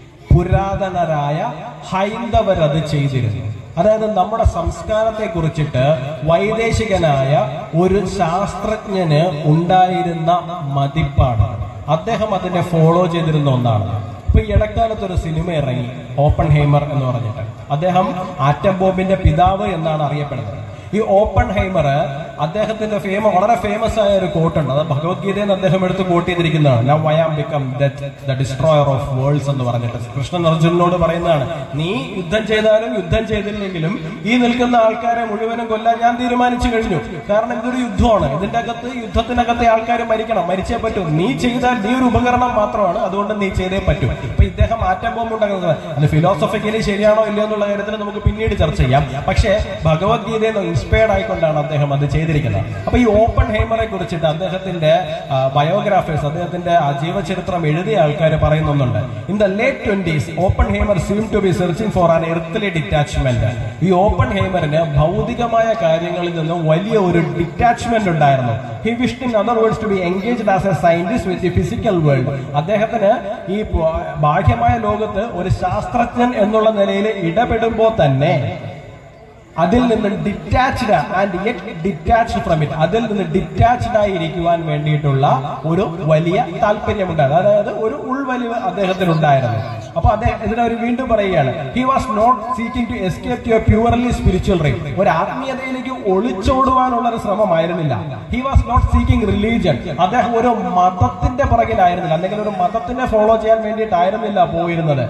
പുരാതനരായ ഹൈന്ദവരത് ചെയ്തിരുന്നു അതായത് നമ്മുടെ സംസ്കാരത്തെ കുറിച്ചിട്ട് വൈദേശികനായ ഒരു ശാസ്ത്രജ്ഞന് ഉണ്ടായിരുന്ന മതിപ്പാണ് അദ്ദേഹം അതിനെ ഫോളോ ചെയ്തിരുന്ന ഒന്നാണ് ഇപ്പൊ ഈ ഇടക്കാലത്ത് ഒരു സിനിമ ഇറങ്ങി ഓപ്പൺ ഹൈമർ എന്ന് പറഞ്ഞിട്ട് അദ്ദേഹം ആറ്റം ബോംബിന്റെ പിതാവ് എന്നാണ് അറിയപ്പെടുന്നത് ഈ ഓപ്പൺ ഹൈമർ അദ്ദേഹത്തിന്റെ ഫേമ വളരെ ഫേമസ് ആയ ഒരു കോട്ടുണ്ട് അത് ഭഗവത്ഗീതയിൽ നിന്ന് അദ്ദേഹം എടുത്ത് കോട്ട് ചെയ്തിരിക്കുന്നതാണ് now I am become the destroyer of worlds എന്ന് പറഞ്ഞിട്ട് കൃഷ്ണൻ അർജുനനോട് പറയുന്നതാണ് നീ യുദ്ധം ചെയ്താലും യുദ്ധം ചെയ്തില്ലെങ്കിലും ഈ നിൽക്കുന്ന ആൾക്കാരെ മുഴുവനും കൊല്ലാൻ ഞാൻ തീരുമാനിച്ചു കഴിഞ്ഞു കാരണം ഇതൊരു യുദ്ധമാണ് ഇതിന്റെ അകത്ത് യുദ്ധത്തിനകത്തെ ആൾക്കാർ മരിക്കണം മരിച്ചേ പറ്റൂ നീ ചെയ്താൽ നീ ഒരു ഉപകരണം മാത്രമാണ് അതുകൊണ്ട് നീ ചെയ്തേ പറ്റൂ ഇപ്പൊ ഇദ്ദേഹം ആറ്റം ബോംബ് ഉണ്ടാക്കുന്നത് അത് ഫിലോസഫിക്കലി ശരിയാണോ ഇല്ലയോ എന്നുള്ള കാര്യത്തിൽ നമുക്ക് പിന്നീട് ചർച്ച ചെയ്യാം പക്ഷേ ഭഗവത്ഗീതയിൽ നിന്ന് ഇൻസ്പയർഡ് ആയിക്കൊണ്ടാണ് അദ്ദേഹം അത് ചെയ്തിരിക്കുന്നത് അപ്പൊ ഈ ഓപ്പൺ ഹൈമറെ കുറിച്ചിട്ട് അദ്ദേഹത്തിന്റെ ബയോഗ്രാഫേഴ്സ് അദ്ദേഹത്തിന്റെ ആ ജീവചരിത്രം എഴുതിയ ആൾക്കാർ പറയുന്നുണ്ട് in the late twenties Oppenheimer seem to be searching for an earthly detachment ഈ ഓപ്പൺ ഹൈമറിന് ഭൗതികമായ കാര്യങ്ങളിൽ നിന്നും വലിയ ഒരു ഡിറ്റാച്ച്മെന്റ് ഉണ്ടായിരുന്നു he wished in other words to be engaged as a scientist with the physical world അദ്ദേഹത്തിന് ഈ പ- ബാഹ്യമായ ലോകത്ത് ഒരു ശാസ്ത്രജ്ഞൻ എന്നുള്ള നിലയിൽ ഇടപെടുമ്പോൾ തന്നെ അതിൽ നിന്ന് detached and yet detached from it അതിൽ നിന്ന് ഡിറ്റാച്ച്ഡ് ആയിരിക്കുവാൻ വേണ്ടിയിട്ടുള്ള ഒരു വലിയ താല്പര്യമുണ്ടായിരുന്നു അതായത് ഒരു ഉൾവലിവ് അദ്ദേഹത്തിനുണ്ടായിരുന്നു അപ്പൊ അദ്ദേഹം ഇതിനെ ഒരു വീണ്ടും പറയുകയാണ് he was not seeking to escape to a purely spiritual ray ഒരു ആത്മീയതയിലേക്ക് ഒളിച്ചോടുവാനുള്ള ഒരു ശ്രമമായിരുന്നില്ല he was not seeking religion അദ്ദേഹം ഒരു മതത്തിന്റെ പുറകിലായിരുന്നില്ല അല്ലെങ്കിൽ ഒരു മതത്തിനെ ഫോളോ ചെയ്യാൻ വേണ്ടിയിട്ടായിരുന്നില്ല പോയിരുന്നത്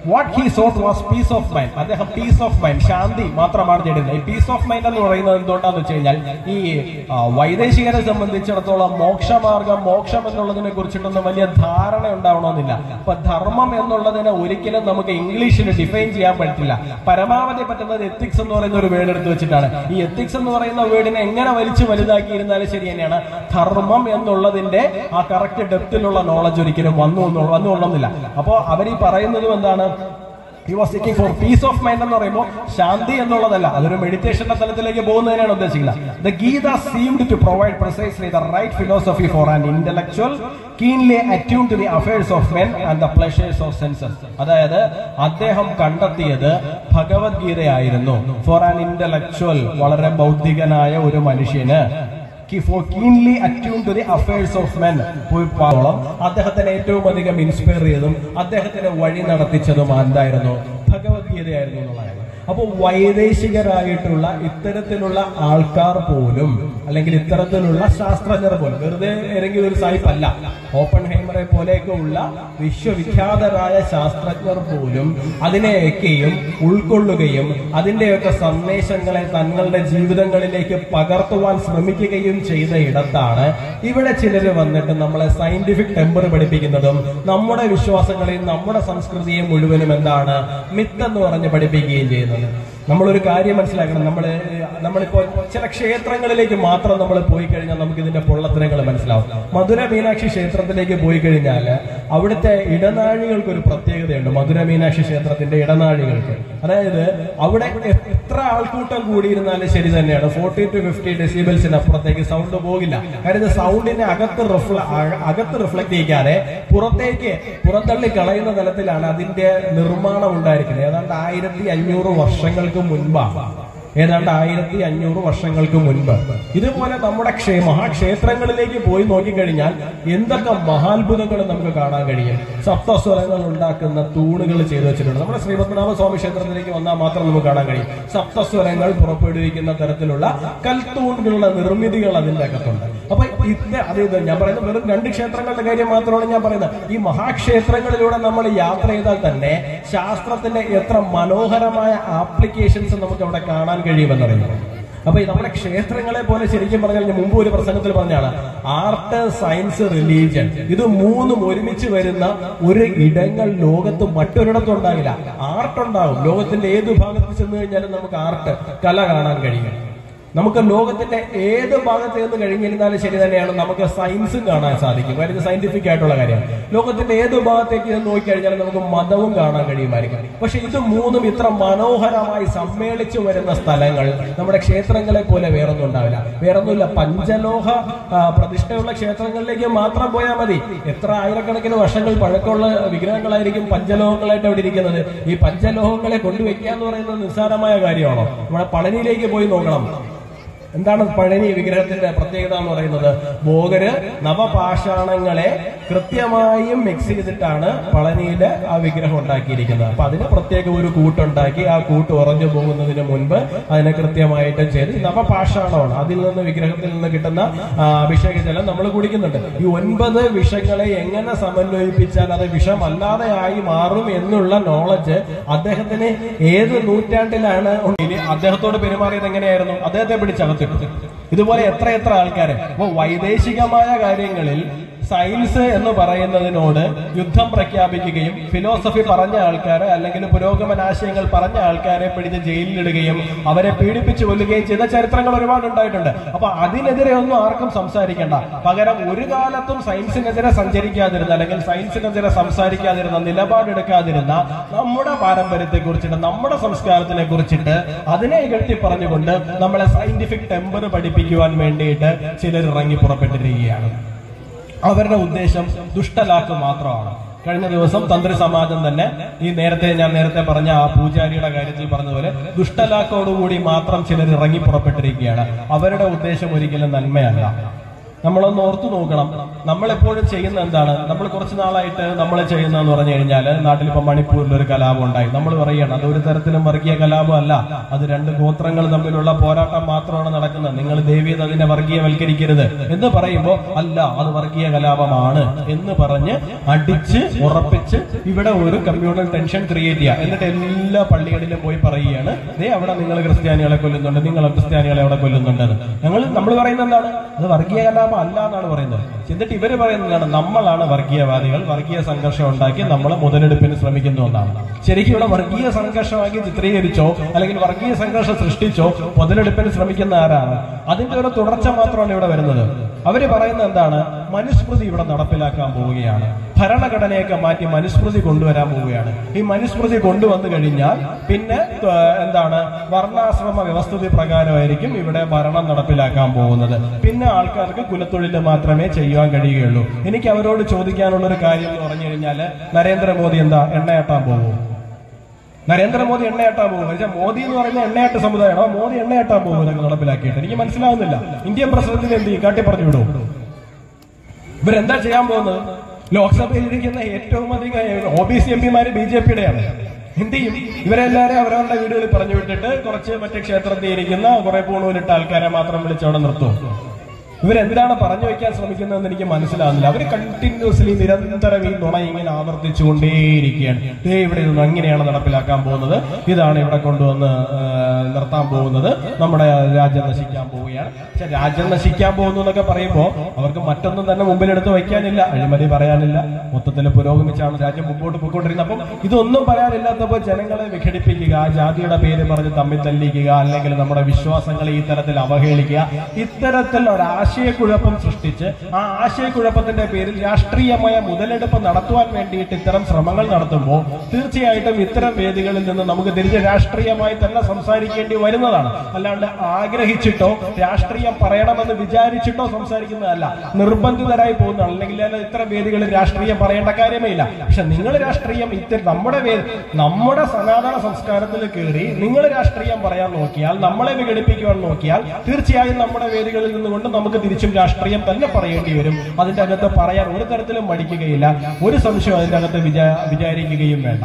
what he sought was peace of mind അദ്ദേഹം പീസ് ഓഫ് മൈൻഡ് ശാന്തി മാത്രമാണ് തേടുന്നത് ഈ പീസ് ഓഫ് മൈൻഡ് എന്ന് പറയുന്നത് എന്തുകൊണ്ടാന്ന് വെച്ച് കഴിഞ്ഞാൽ ഈ ആ, വൈദേശികരെ സംബന്ധിച്ചിടത്തോളം മോക്ഷമാർഗം മോക്ഷം എന്നുള്ളതിനെ കുറിച്ചിട്ടൊന്നും വലിയ ധാരണ ഉണ്ടാവണമെന്നില്ല അപ്പൊ ധർമ്മം എന്നുള്ളതിനെ ഒരിക്കലും നമുക്ക് ഇംഗ്ലീഷിൽ ഡിഫൈൻ ചെയ്യാൻ പറ്റില്ല പരമാവധി പറ്റുന്നത് എത്തിക്സ് എന്ന് പറയുന്ന ഒരു വേർഡ് എടുത്ത് വെച്ചിട്ടാണ് ഈ എത്തിക്സ് എന്ന് പറയുന്ന വേർഡിനെ എങ്ങനെ വലിച്ചു വലുതാക്കിയിരുന്നാലും ശരി തന്നെയാണ് ധർമ്മം എന്നുള്ളതിന്റെ ആ കറക്റ്റ് ഡെപ്തിലുള്ള നോളജ് ഒരിക്കലും വന്നു എന്ന് വന്നു കൊള്ളുന്നില്ല അപ്പോ അവർ ഈ പറയുന്നതും എന്താണ് he was seeking for peace of mind എന്ന് പറയുമ്പോൾ ശാന്തി എന്നുള്ളതല്ല അതൊരു മെഡിറ്റേഷന്റെ തലത്തിലേക്ക് പോകുന്നതിനാണ് ഉദ്ദേശിക്കുന്നത് the Gita seemed to provide precisely the right philosophy for an intellectual keenly attune to the affairs of men and the pleasures of senses അതായത് അദ്ദേഹം കണ്ടെത്തിയത് ഭഗവത്ഗീതയായിരുന്നു ഫോർ ആൻ ഇന്റലക്ച്വൽ വളരെ ബൗദ്ധികനായ ഒരു മനുഷ്യന് for keenly attune to the affairs of men പോയിപ്പോളം അദ്ദേഹത്തിന് ഏറ്റവും അധികം ഇൻസ്പയർ ചെയ്തതും അദ്ദേഹത്തിന് വഴി നടത്തിച്ചതും എന്തായിരുന്നു ഭഗവത്ഗീതയായിരുന്നു എന്നുള്ളതാണ് അപ്പോൾ വൈദേശികരായിട്ടുള്ള ഇത്തരത്തിലുള്ള ആൾക്കാർ പോലും അല്ലെങ്കിൽ ഇത്തരത്തിലുള്ള ശാസ്ത്രജ്ഞർ പോലും വെറുതെ ഇറങ്ങിയ ഒരു സായിപ്പല്ല ഓപ്പൺ ഹൈമറെ പോലെയൊക്കെ ഉള്ള വിശ്വവിഖ്യാതരായ ശാസ്ത്രജ്ഞർ പോലും അതിനെയൊക്കെയും ഉൾക്കൊള്ളുകയും അതിന്റെയൊക്കെ സന്ദേശങ്ങളെ തങ്ങളുടെ ജീവിതങ്ങളിലേക്ക് പകർത്തുവാൻ ശ്രമിക്കുകയും ചെയ്ത ഇടത്താണ് ഇവിടെ ചിലര് വന്നിട്ട് നമ്മളെ സയന്റിഫിക് ടെമ്പർ പഠിപ്പിക്കുന്നതും നമ്മുടെ വിശ്വാസങ്ങളെയും നമ്മുടെ സംസ്കൃതിയെയും മുഴുവനും എന്താണ് മിത്ത് എന്ന് പറഞ്ഞ് പഠിപ്പിക്കുകയും ചെയ്യുന്നത് നമ്മളൊരു കാര്യം മനസ്സിലാക്കണം നമ്മൾ നമ്മളിപ്പോ ചില ക്ഷേത്രങ്ങളിലേക്ക് മാത്രം നമ്മൾ പോയി കഴിഞ്ഞാൽ നമുക്ക് ഇതിന്റെ പൊള്ളത്തരങ്ങൾ മനസ്സിലാവും മധുര മീനാക്ഷി ക്ഷേത്രത്തിലേക്ക് പോയി കഴിഞ്ഞാൽ അവിടുത്തെ ഇടനാഴികൾക്ക് ഒരു പ്രത്യേകതയുണ്ട് മധുര മീനാക്ഷി ക്ഷേത്രത്തിന്റെ ഇടനാഴികൾക്ക് അതായത് അവിടെ എത്ര ആൾക്കൂട്ടം കൂടിയിരുന്നാലും ശരി തന്നെയാണ് ഫോർട്ടി ടു ഫിഫ്റ്റി ഡെസിബിൾസിന് അപ്പുറത്തേക്ക് സൗണ്ട് പോകില്ല കാര്യം സൗണ്ടിനെ അകത്ത് റിഫ്ല അകത്ത് റിഫ്ലക്ട് ചെയ്യാതെ പുറത്തേക്ക് പുറന്തള്ളി കളയുന്ന തലത്തിലാണ് അതിന്റെ നിർമ്മാണം ഉണ്ടായിരിക്കുന്നത് ഏതാണ്ട് ആയിരത്തി അഞ്ഞൂറ് വർഷങ്ങൾക്ക് മുൻപാണ് ഏതാണ്ട് ആയിരത്തി അഞ്ഞൂറ് വർഷങ്ങൾക്ക് മുൻപ് ഇതുപോലെ നമ്മുടെ ക്ഷേ മഹാക്ഷേത്രങ്ങളിലേക്ക് പോയി നോക്കിക്കഴിഞ്ഞാൽ എന്തൊക്കെ മഹാത്ഭുതങ്ങൾ നമുക്ക് കാണാൻ കഴിയും സപ്തസ്വരങ്ങൾ ഉണ്ടാക്കുന്ന തൂണുകൾ ചെയ്തു വെച്ചിട്ടുണ്ട് നമ്മുടെ ശ്രീപത്മനാഭ സ്വാമി ക്ഷേത്രത്തിലേക്ക് വന്നാൽ മാത്രം നമുക്ക് കാണാൻ കഴിയും സപ്തസ്വരങ്ങൾ പുറപ്പെടുവിക്കുന്ന തരത്തിലുള്ള കൽത്തൂണുകളുടെ നിർമ്മിതികൾ അതിന്റെ അകത്തുണ്ട് അപ്പൊ ഇത് അത് ഇത് ഞാൻ പറയുന്നത് വെറും രണ്ട് ക്ഷേത്രങ്ങളുടെ കാര്യം മാത്രമാണ് ഞാൻ പറയുന്നത് ഈ മഹാക്ഷേത്രങ്ങളിലൂടെ നമ്മൾ യാത്ര ചെയ്താൽ തന്നെ ശാസ്ത്രത്തിന്റെ എത്ര മനോഹരമായ ആപ്ലിക്കേഷൻസ് നമുക്ക് അവിടെ കാണാൻ കഴിയുമെന്നറിയാം അപ്പൊ ഈ നമ്മുടെ ക്ഷേത്രങ്ങളെ പോലെ ശരിക്കും പറഞ്ഞാൽ ഞാൻ മുമ്പ് ഒരു പ്രസംഗത്തിൽ പറഞ്ഞാണ് ആർട്ട് സയൻസ് റിലീജിയൻ ഇത് മൂന്നും ഒരുമിച്ച് വരുന്ന ഒരു ഇടങ്ങൾ ലോകത്ത് മറ്റൊരിടത്തും ഉണ്ടാകില്ല ആർട്ട് ഉണ്ടാവും ലോകത്തിന്റെ ഏത് ഭാഗത്ത് ചെന്ന് കഴിഞ്ഞാലും നമുക്ക് ആർട്ട് കല കാണാൻ കഴിയും നമുക്ക് ലോകത്തിന്റെ ഏത് ഭാഗത്ത് നിന്ന് കഴിഞ്ഞിരുന്നാലും ശരി തന്നെയാണ് നമുക്ക് സയൻസും കാണാൻ സാധിക്കും കാര്യം സയന്റിഫിക് ആയിട്ടുള്ള കാര്യമാണ് ലോകത്തിന്റെ ഏത് ഭാഗത്തേക്ക് ചെന്ന് നോക്കിക്കഴിഞ്ഞാലും നമുക്ക് മതവും കാണാൻ കഴിയുമായിരിക്കും പക്ഷെ ഇത് മൂന്നും ഇത്ര മനോഹരമായി സമ്മേളിച്ചു വരുന്ന സ്ഥലങ്ങൾ നമ്മുടെ ക്ഷേത്രങ്ങളെ പോലെ വേറൊന്നും ഉണ്ടാവില്ല വേറൊന്നുമില്ല പഞ്ചലോഹ ആ, പ്രതിഷ്ഠയുള്ള ക്ഷേത്രങ്ങളിലേക്ക് മാത്രം പോയാൽ മതി എത്ര ആയിരക്കണക്കിന് വർഷങ്ങൾ പഴക്കമുള്ള വിഗ്രഹങ്ങളായിരിക്കും പഞ്ചലോഹങ്ങളായിട്ട് അവിടെ ഇരിക്കുന്നത് ഈ പഞ്ചലോഹങ്ങളെ കൊണ്ടുവയ്ക്കുക എന്ന് പറയുന്നത് നിസ്സാരമായ കാര്യമാണോ നമ്മുടെ പളനിയിലേക്ക് പോയി നോക്കണം എന്താണ് പഴനി വിഗ്രഹത്തിന്റെ പ്രത്യേകത എന്ന് പറയുന്നത് ഭോഗര് നവപാഷാണങ്ങളെ കൃത്യമായും മിക്സ് ചെയ്തിട്ടാണ് പളനിയിലെ ആ വിഗ്രഹം ഉണ്ടാക്കിയിരിക്കുന്നത് അപ്പൊ അതിന് പ്രത്യേക ഒരു കൂട്ടുണ്ടാക്കി ആ കൂട്ട് ഉറഞ്ഞു പോകുന്നതിന് മുൻപ് അതിനെ കൃത്യമായിട്ടും ചെയ്ത് ഈ നവപാഷാണമാണ് അതിൽ നിന്ന് വിഗ്രഹത്തിൽ നിന്ന് കിട്ടുന്ന ആ, അഭിഷേക ജലം നമ്മൾ കുടിക്കുന്നുണ്ട് ഈ ഒൻപത് വിഷങ്ങളെ എങ്ങനെ സമന്വയിപ്പിച്ചാൽ അത് വിഷമല്ലാതെ ആയി മാറും എന്നുള്ള നോളജ് അദ്ദേഹത്തിന് ഏത് നൂറ്റാണ്ടിലാണ് ഇനി അദ്ദേഹത്തോട് പെരുമാറിയത് എങ്ങനെയായിരുന്നു അദ്ദേഹത്തെ പിടിച്ചകത്തിട്ടു ഇതുപോലെ എത്ര എത്ര ആൾക്കാര് അപ്പൊ വൈദേശികമായ കാര്യങ്ങളിൽ സയൻസ് എന്ന് പറയുന്നതിനോട് യുദ്ധം പ്രഖ്യാപിക്കുകയും ഫിലോസഫി പറഞ്ഞ ആൾക്കാരെ അല്ലെങ്കിൽ പുരോഗമനാശയങ്ങൾ പറഞ്ഞ ആൾക്കാരെ പിടിച്ച് ജയിലിലിടുകയും അവരെ പീഡിപ്പിച്ചു കൊല്ലുകയും ചെയ്ത ചരിത്രങ്ങൾ ഒരുപാട് ഉണ്ടായിട്ടുണ്ട് അപ്പൊ അതിനെതിരെ ഒന്നും ആർക്കും സംസാരിക്കേണ്ട പകരം ഒരു കാലത്തും സയൻസിനെതിരെ സഞ്ചരിക്കാതിരുന്ന അല്ലെങ്കിൽ സയൻസിനെതിരെ സംസാരിക്കാതിരുന്ന നിലപാടെടുക്കാതിരുന്ന നമ്മുടെ പാരമ്പര്യത്തെ കുറിച്ചിട്ട് നമ്മുടെ സംസ്കാരത്തിനെ കുറിച്ചിട്ട് അതിനെ ഇകഴ്ത്തി പറഞ്ഞുകൊണ്ട് നമ്മളെ സയന്റിഫിക് ടെമ്പർ പഠിപ്പിക്കുവാൻ വേണ്ടിയിട്ട് ചിലർ ഇറങ്ങി പുറപ്പെട്ടിരിക്കുകയാണ് അവരുടെ ഉദ്ദേശം ദുഷ്ടലാക്ക് മാത്രമാണ് കഴിഞ്ഞ ദിവസം തന്ത്രി സമാജം തന്നെ ഈ നേരത്തെ ഞാൻ നേരത്തെ പറഞ്ഞ ആ പൂജാരിയുടെ കാര്യത്തിൽ പറഞ്ഞതുപോലെ ദുഷ്ടലാക്കോടുകൂടി മാത്രം ചിലർ ഇറങ്ങി പുറപ്പെട്ടിരിക്കുകയാണ് അവരുടെ ഉദ്ദേശം ഒരിക്കലും നന്മയല്ല നമ്മളൊന്ന് ഓർത്തു നോക്കണം നമ്മൾ എപ്പോഴും ചെയ്യുന്ന എന്താണ് നമ്മൾ കുറച്ച് നാളായിട്ട് നമ്മൾ ചെയ്യുന്നതെന്ന് പറഞ്ഞു കഴിഞ്ഞാൽ നാട്ടിൽ ഇപ്പൊ മണിപ്പൂരിൽ ഒരു കലാപം ഉണ്ടായി നമ്മൾ പറയുകയാണ് അത് ഒരു തരത്തിലും വർഗീയ കലാപം അല്ല അത് രണ്ട് ഗോത്രങ്ങൾ തമ്മിലുള്ള പോരാട്ടം മാത്രമാണ് നടക്കുന്നത് നിങ്ങൾ ദേവീത് അതിനെ വർഗീയവൽക്കരിക്കരുത് എന്ന് പറയുമ്പോൾ അല്ല അത് വർഗീയ കലാപമാണ് എന്ന് പറഞ്ഞ് അടിച്ച് ഉറപ്പിച്ച് ഇവിടെ ഒരു കമ്മ്യൂണൽ ടെൻഷൻ ക്രിയേറ്റ് ചെയ്യുക എന്നിട്ട് എല്ലാ പള്ളികളിലും പോയി പറയുകയാണ് ദേ അവിടെ നിങ്ങൾ ക്രിസ്ത്യാനികളെ കൊല്ലുന്നുണ്ട് നിങ്ങൾ ക്രിസ്ത്യാനികളെ അവിടെ കൊല്ലുന്നുണ്ട് ഞങ്ങൾ നമ്മൾ പറയുന്നത് എന്താണ് അത് വർഗീയ കലാപം അല്ല എന്നാണ് പറയുന്നത് എന്നിട്ട് ഇവര് പറയുന്നതാണ് നമ്മളാണ് വർഗീയവാദികൾ വർഗീയ സംഘർഷം ഉണ്ടാക്കി നമ്മൾ മുതലെടുപ്പിന് ശ്രമിക്കുന്നു എന്നാണ് ശരിക്കും ഇവിടെ വർഗീയ സംഘർഷമാക്കി ചിത്രീകരിച്ചോ അല്ലെങ്കിൽ വർഗീയ സംഘർഷം സൃഷ്ടിച്ചോ മുതലെടുപ്പിന് ശ്രമിക്കുന്ന ആരാണ് അതിന്റെ ഒരു തുടർച്ച മാത്രമാണ് ഇവിടെ വരുന്നത് അവര് പറയുന്നത് എന്താണ് മനുസ്മൃതി ഇവിടെ നടപ്പിലാക്കാൻ പോവുകയാണ് ഭരണഘടനയൊക്കെ മാറ്റി മനുസ്മൃതി കൊണ്ടുവരാൻ പോവുകയാണ് ഈ മനുസ്മൃതി കൊണ്ടുവന്നു കഴിഞ്ഞാൽ പിന്നെ ഏഹ്, എന്താണ് വർണ്ണാശ്രമ വ്യവസ്ഥിതി പ്രകാരമായിരിക്കും ഇവിടെ ഭരണം നടപ്പിലാക്കാൻ പോകുന്നത് പിന്നെ ആൾക്കാർക്ക് കുലത്തൊഴിൽ മാത്രമേ ചെയ്യുവാൻ കഴിയുകയുള്ളൂ എനിക്ക് അവരോട് ചോദിക്കാനുള്ള ഒരു കാര്യം എന്ന് പറഞ്ഞു കഴിഞ്ഞാല് നരേന്ദ്രമോദി എന്താ എണ്ണയാട്ടാൻ പോകുമോ നരേന്ദ്രമോദി എണ്ണയാട്ടാൻ പോകും പക്ഷേ മോദി എന്ന് പറയുന്ന എണ്ണയാട്ട സമുദായമാണ് ആ മോദി എണ്ണയാട്ടാൻ പോകും ഇതൊക്കെ നടപ്പിലാക്കിയിട്ട് എനിക്ക് മനസ്സിലാവുന്നില്ല ഇന്ത്യൻ പ്രസിഡന്റിന് എന്ത് ചെയ്യും കാട്ടി പറഞ്ഞു വിടും ഇവരെന്താ ചെയ്യാൻ പോകുന്നത് ലോക്സഭയിൽ ഇരിക്കുന്ന ഏറ്റവും അധികം ഒ ബി സി എം പിമാര് ബി ജെ പിയുടെയാണ് എന്ത് ചെയ്യും ഇവരെല്ലാരും അവരവരുടെ വീടുകളിൽ പറഞ്ഞു വിട്ടിട്ട് കുറച്ച് മറ്റേ ക്ഷേത്രത്തിൽ ഇരിക്കുന്ന കുറെ പൂണൂലിട്ട ആൾക്കാരെ മാത്രം വിളിച്ച് അവിടെ നിർത്തും ഇവരെന്താണ് പറഞ്ഞു വെക്കാൻ ശ്രമിക്കുന്നതെന്ന് എനിക്ക് മനസ്സിലാവുന്നില്ല അവർ കണ്ടിന്യൂസ്ലി നിരന്തരം ഈ നുണ ഇങ്ങനെ ആവർത്തിച്ചുകൊണ്ടേയിരിക്കുകയാണ് ദേ ഇവിടെ ഇതൊന്നും അങ്ങനെയാണ് നടപ്പിലാക്കാൻ പോകുന്നത് ഇതാണ് ഇവിടെ കൊണ്ടുവന്ന് ആ, നിർത്താൻ പോകുന്നത് നമ്മുടെ രാജ്യം നശിക്കാൻ പോവുകയാണ് പക്ഷെ രാജ്യം നശിക്കാൻ പോകുന്നു എന്നൊക്കെ പറയുമ്പോൾ അവർക്ക് മറ്റൊന്നും തന്നെ മുമ്പിലെടുത്ത് വയ്ക്കാനില്ല അഴിമതി പറയാനില്ല മൊത്തത്തിൽ പുരോഗമിച്ചാണ് രാജ്യം മുമ്പോട്ട് പോയിക്കൊണ്ടിരുന്നത് അപ്പം ഇതൊന്നും പറയാനില്ലാത്തപ്പോൾ ജനങ്ങളെ വിഘടിപ്പിക്കുക ജാതിയുടെ പേര് പറഞ്ഞ് തമ്മിൽ തല്ലിക്കുക അല്ലെങ്കിൽ നമ്മുടെ വിശ്വാസങ്ങളെ ഈ തരത്തിൽ അവഹേളിക്കുക ഇത്തരത്തിൽ ഒരു ആശയക്കുഴപ്പം സൃഷ്ടിച്ച് ആ ആശയക്കുഴപ്പത്തിന്റെ പേരിൽ രാഷ്ട്രീയമായ മുതലെടുപ്പ് നടത്തുവാൻ വേണ്ടിയിട്ട് ഇത്തരം ശ്രമങ്ങൾ നടത്തുമ്പോൾ തീർച്ചയായിട്ടും ഇത്തരം വേദികളിൽ നിന്ന് നമുക്ക് തിരിച്ച് രാഷ്ട്രീയമായി തന്നെ സംസാരിക്കേണ്ടി വരുന്നതാണ് അല്ലാണ്ട് ആഗ്രഹിച്ചിട്ടോ രാഷ്ട്രീയം പറയണമെന്ന് വിചാരിച്ചിട്ടോ സംസാരിക്കുന്നതല്ല നിർബന്ധിതരായി പോകുന്നതാണ് അല്ലെങ്കിൽ അല്ല ഇത്തരം വേദികളിൽ രാഷ്ട്രീയം പറയേണ്ട കാര്യമേ ഇല്ല പക്ഷെ നിങ്ങൾ രാഷ്ട്രീയം ഇത്തരം നമ്മുടെ വേ- നമ്മുടെ സനാതന സംസ്കാരത്തിൽ കയറി നിങ്ങൾ രാഷ്ട്രീയം പറയാൻ നോക്കിയാൽ നമ്മളെ വിഘടിപ്പിക്കുവാൻ നോക്കിയാൽ തീർച്ചയായും നമ്മുടെ വേദികളിൽ നിന്നുകൊണ്ട് നമുക്ക് തിരിച്ചും രാഷ്ട്രീയം തന്നെ പറയേണ്ടി വരും അതിന്റെ അകത്ത് പറയാൻ ഒരു തരത്തിലും മടിക്കുകയില്ല ഒരു സംശയം അതിന്റെ അകത്ത് വിചാ വിചാരിക്കുകയും വേണ്ട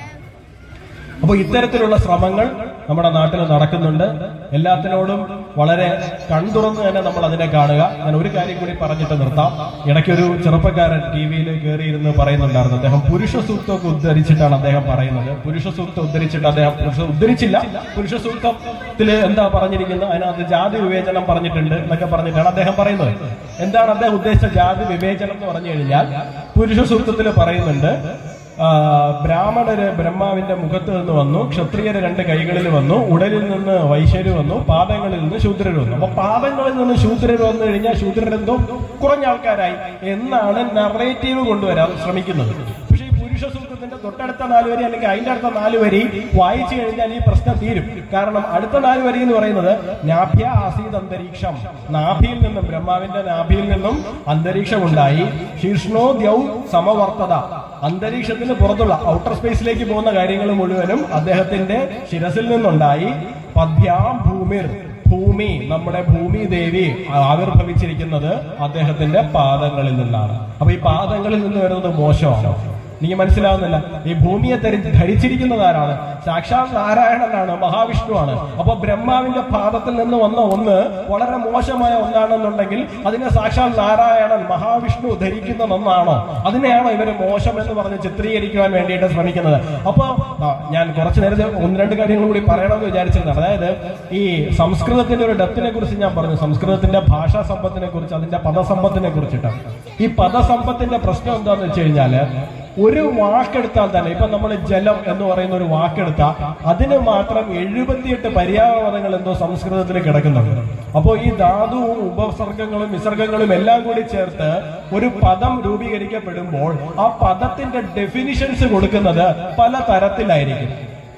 അപ്പോൾ ഇത്തരത്തിലുള്ള ശ്രമങ്ങൾ നമ്മുടെ നാട്ടിൽ നടക്കുന്നുണ്ട് എല്ലാത്തിനോടും വളരെ കൺതുറന്ന് തന്നെ നമ്മൾ അതിനെ കാണുക ഞാൻ ഒരു കാര്യം കൂടി പറഞ്ഞിട്ട് നിർത്താം ഇടയ്ക്കൊരു ചെറുപ്പക്കാരൻ ടി വിയിൽ കയറിയിരുന്ന് പറയുന്നുണ്ടായിരുന്നു അദ്ദേഹം പുരുഷ സൂക്തമൊക്കെ ഉദ്ധരിച്ചിട്ടാണ് അദ്ദേഹം പറയുന്നത് പുരുഷ സൂക്തം ഉദ്ധരിച്ചിട്ട് അദ്ദേഹം പുരുഷ ഉദ്ധരിച്ചില്ല പുരുഷ സൂക്തത്തിൽ എന്താ പറഞ്ഞിരിക്കുന്നത് അതിനകത്ത് ജാതി വിവേചനം പറഞ്ഞിട്ടുണ്ട് എന്നൊക്കെ പറഞ്ഞിട്ടാണ് അദ്ദേഹം പറയുന്നത് എന്താണ് അദ്ദേഹം ഉദ്ദേശിച്ച ജാതി വിവേചനം എന്ന് പറഞ്ഞു കഴിഞ്ഞാൽ പുരുഷ സൂക്തത്തിൽ പറയുന്നുണ്ട് ആ, ബ്രാഹ്മണര് ബ്രഹ്മാവിന്റെ മുഖത്ത് നിന്ന് വന്നു ക്ഷത്രിയര് രണ്ട് കൈകളിൽ വന്നു ഉടലിൽ നിന്ന് വൈശ്യര് വന്നു പാദങ്ങളിൽ നിന്ന് ശൂദ്രര് വന്നു അപ്പൊ പാദങ്ങളിൽ നിന്ന് ശൂദ്രര് വന്നു കഴിഞ്ഞാൽ ശൂദ്രരെന്തോ കുറഞ്ഞ ആൾക്കാരായി എന്നാണ് നറേറ്റീവ് കൊണ്ടുവരാൻ ശ്രമിക്കുന്നത് പക്ഷേ ഈ പുരുഷ സൂത്രത്തിന്റെ തൊട്ടടുത്ത നാല് വരി അല്ലെങ്കിൽ അതിന്റെ അടുത്ത നാല് വരി വായിച്ചു കഴിഞ്ഞാൽ ഈ പ്രശ്നം തീരും കാരണം അടുത്ത നാല് വരി എന്ന് പറയുന്നത് നാഭ്യ ആസീത് അന്തരീക്ഷം നാഭിയിൽ നിന്നും ബ്രഹ്മാവിന്റെ നാഭിയിൽ നിന്നും അന്തരീക്ഷം ഉണ്ടായി ശീർഷ്ണോ ദ്യൗ സമവർത്തത അന്തരീക്ഷത്തിന് പുറത്തുള്ള ഔട്ടർ സ്പേസിലേക്ക് പോകുന്ന കാര്യങ്ങൾ മുഴുവനും അദ്ദേഹത്തിന്റെ ശിരസിൽ നിന്നുണ്ടായി പദ്ഭ്യാം ഭൂമിർ ഭൂമി നമ്മുടെ ഭൂമി ദേവി ആവിർഭവിച്ചിരിക്കുന്നത് അദ്ദേഹത്തിന്റെ പാദങ്ങളിൽ നിന്നാണ് അപ്പൊ ഈ പാദങ്ങളിൽ നിന്ന് വരുന്നത് മോശമാണ് എനിക്ക് മനസ്സിലാവുന്നില്ല ഈ ഭൂമിയെ ധരി ധരിച്ചിരിക്കുന്നത് ആരാണ് സാക്ഷാൽ നാരായണനാണ് മഹാവിഷ്ണുവാണ് അപ്പൊ ബ്രഹ്മാവിന്റെ പാദത്തിൽ നിന്ന് വന്ന ഒന്ന് വളരെ മോശമായ ഒന്നാണെന്നുണ്ടെങ്കിൽ അതിനെ സാക്ഷാൽ നാരായണൻ മഹാവിഷ്ണു ധരിക്കുന്ന ഒന്നാണോ അതിനെയാണോ ഇവര് മോശം എന്ന് പറഞ്ഞ് ചിത്രീകരിക്കുവാൻ വേണ്ടിയിട്ട് ശ്രമിക്കുന്നത് അപ്പൊ ആ, ഞാൻ കുറച്ചു നേരത്തെ ഒന്ന് രണ്ട് കാര്യങ്ങൾ കൂടി പറയണമെന്ന് വിചാരിച്ചിരുന്നത് അതായത് ഈ സംസ്കൃതത്തിന്റെ ഒരു ഡെപ്തിനെ കുറിച്ച് ഞാൻ പറഞ്ഞു സംസ്കൃതത്തിന്റെ ഭാഷാ സമ്പത്തിനെ കുറിച്ച് അതിന്റെ പദസമ്പത്തിനെ കുറിച്ചിട്ട് ഈ പദസമ്പത്തിന്റെ പ്രശ്നം എന്താന്ന് വെച്ച് കഴിഞ്ഞാല് ഒരു വാക്കെടുത്താൽ തന്നെ ഇപ്പൊ നമ്മൾ ജലം എന്ന് പറയുന്ന ഒരു വാക്കെടുത്താൽ അതിന് മാത്രം എഴുപത്തിയെട്ട് പര്യായപദങ്ങൾ എന്തോ സംസ്കൃതത്തിൽ കിടക്കുന്നുണ്ട് അപ്പോൾ ഈ ധാതുവും ഉപസർഗങ്ങളും വിസർഗങ്ങളും എല്ലാം കൂടി ചേർത്ത് ഒരു പദം രൂപീകരിക്കപ്പെടുമ്പോൾ ആ പദത്തിന്റെ ഡെഫിനിഷൻസ് കൊടുക്കുന്നത് പല തരത്തിലായിരിക്കും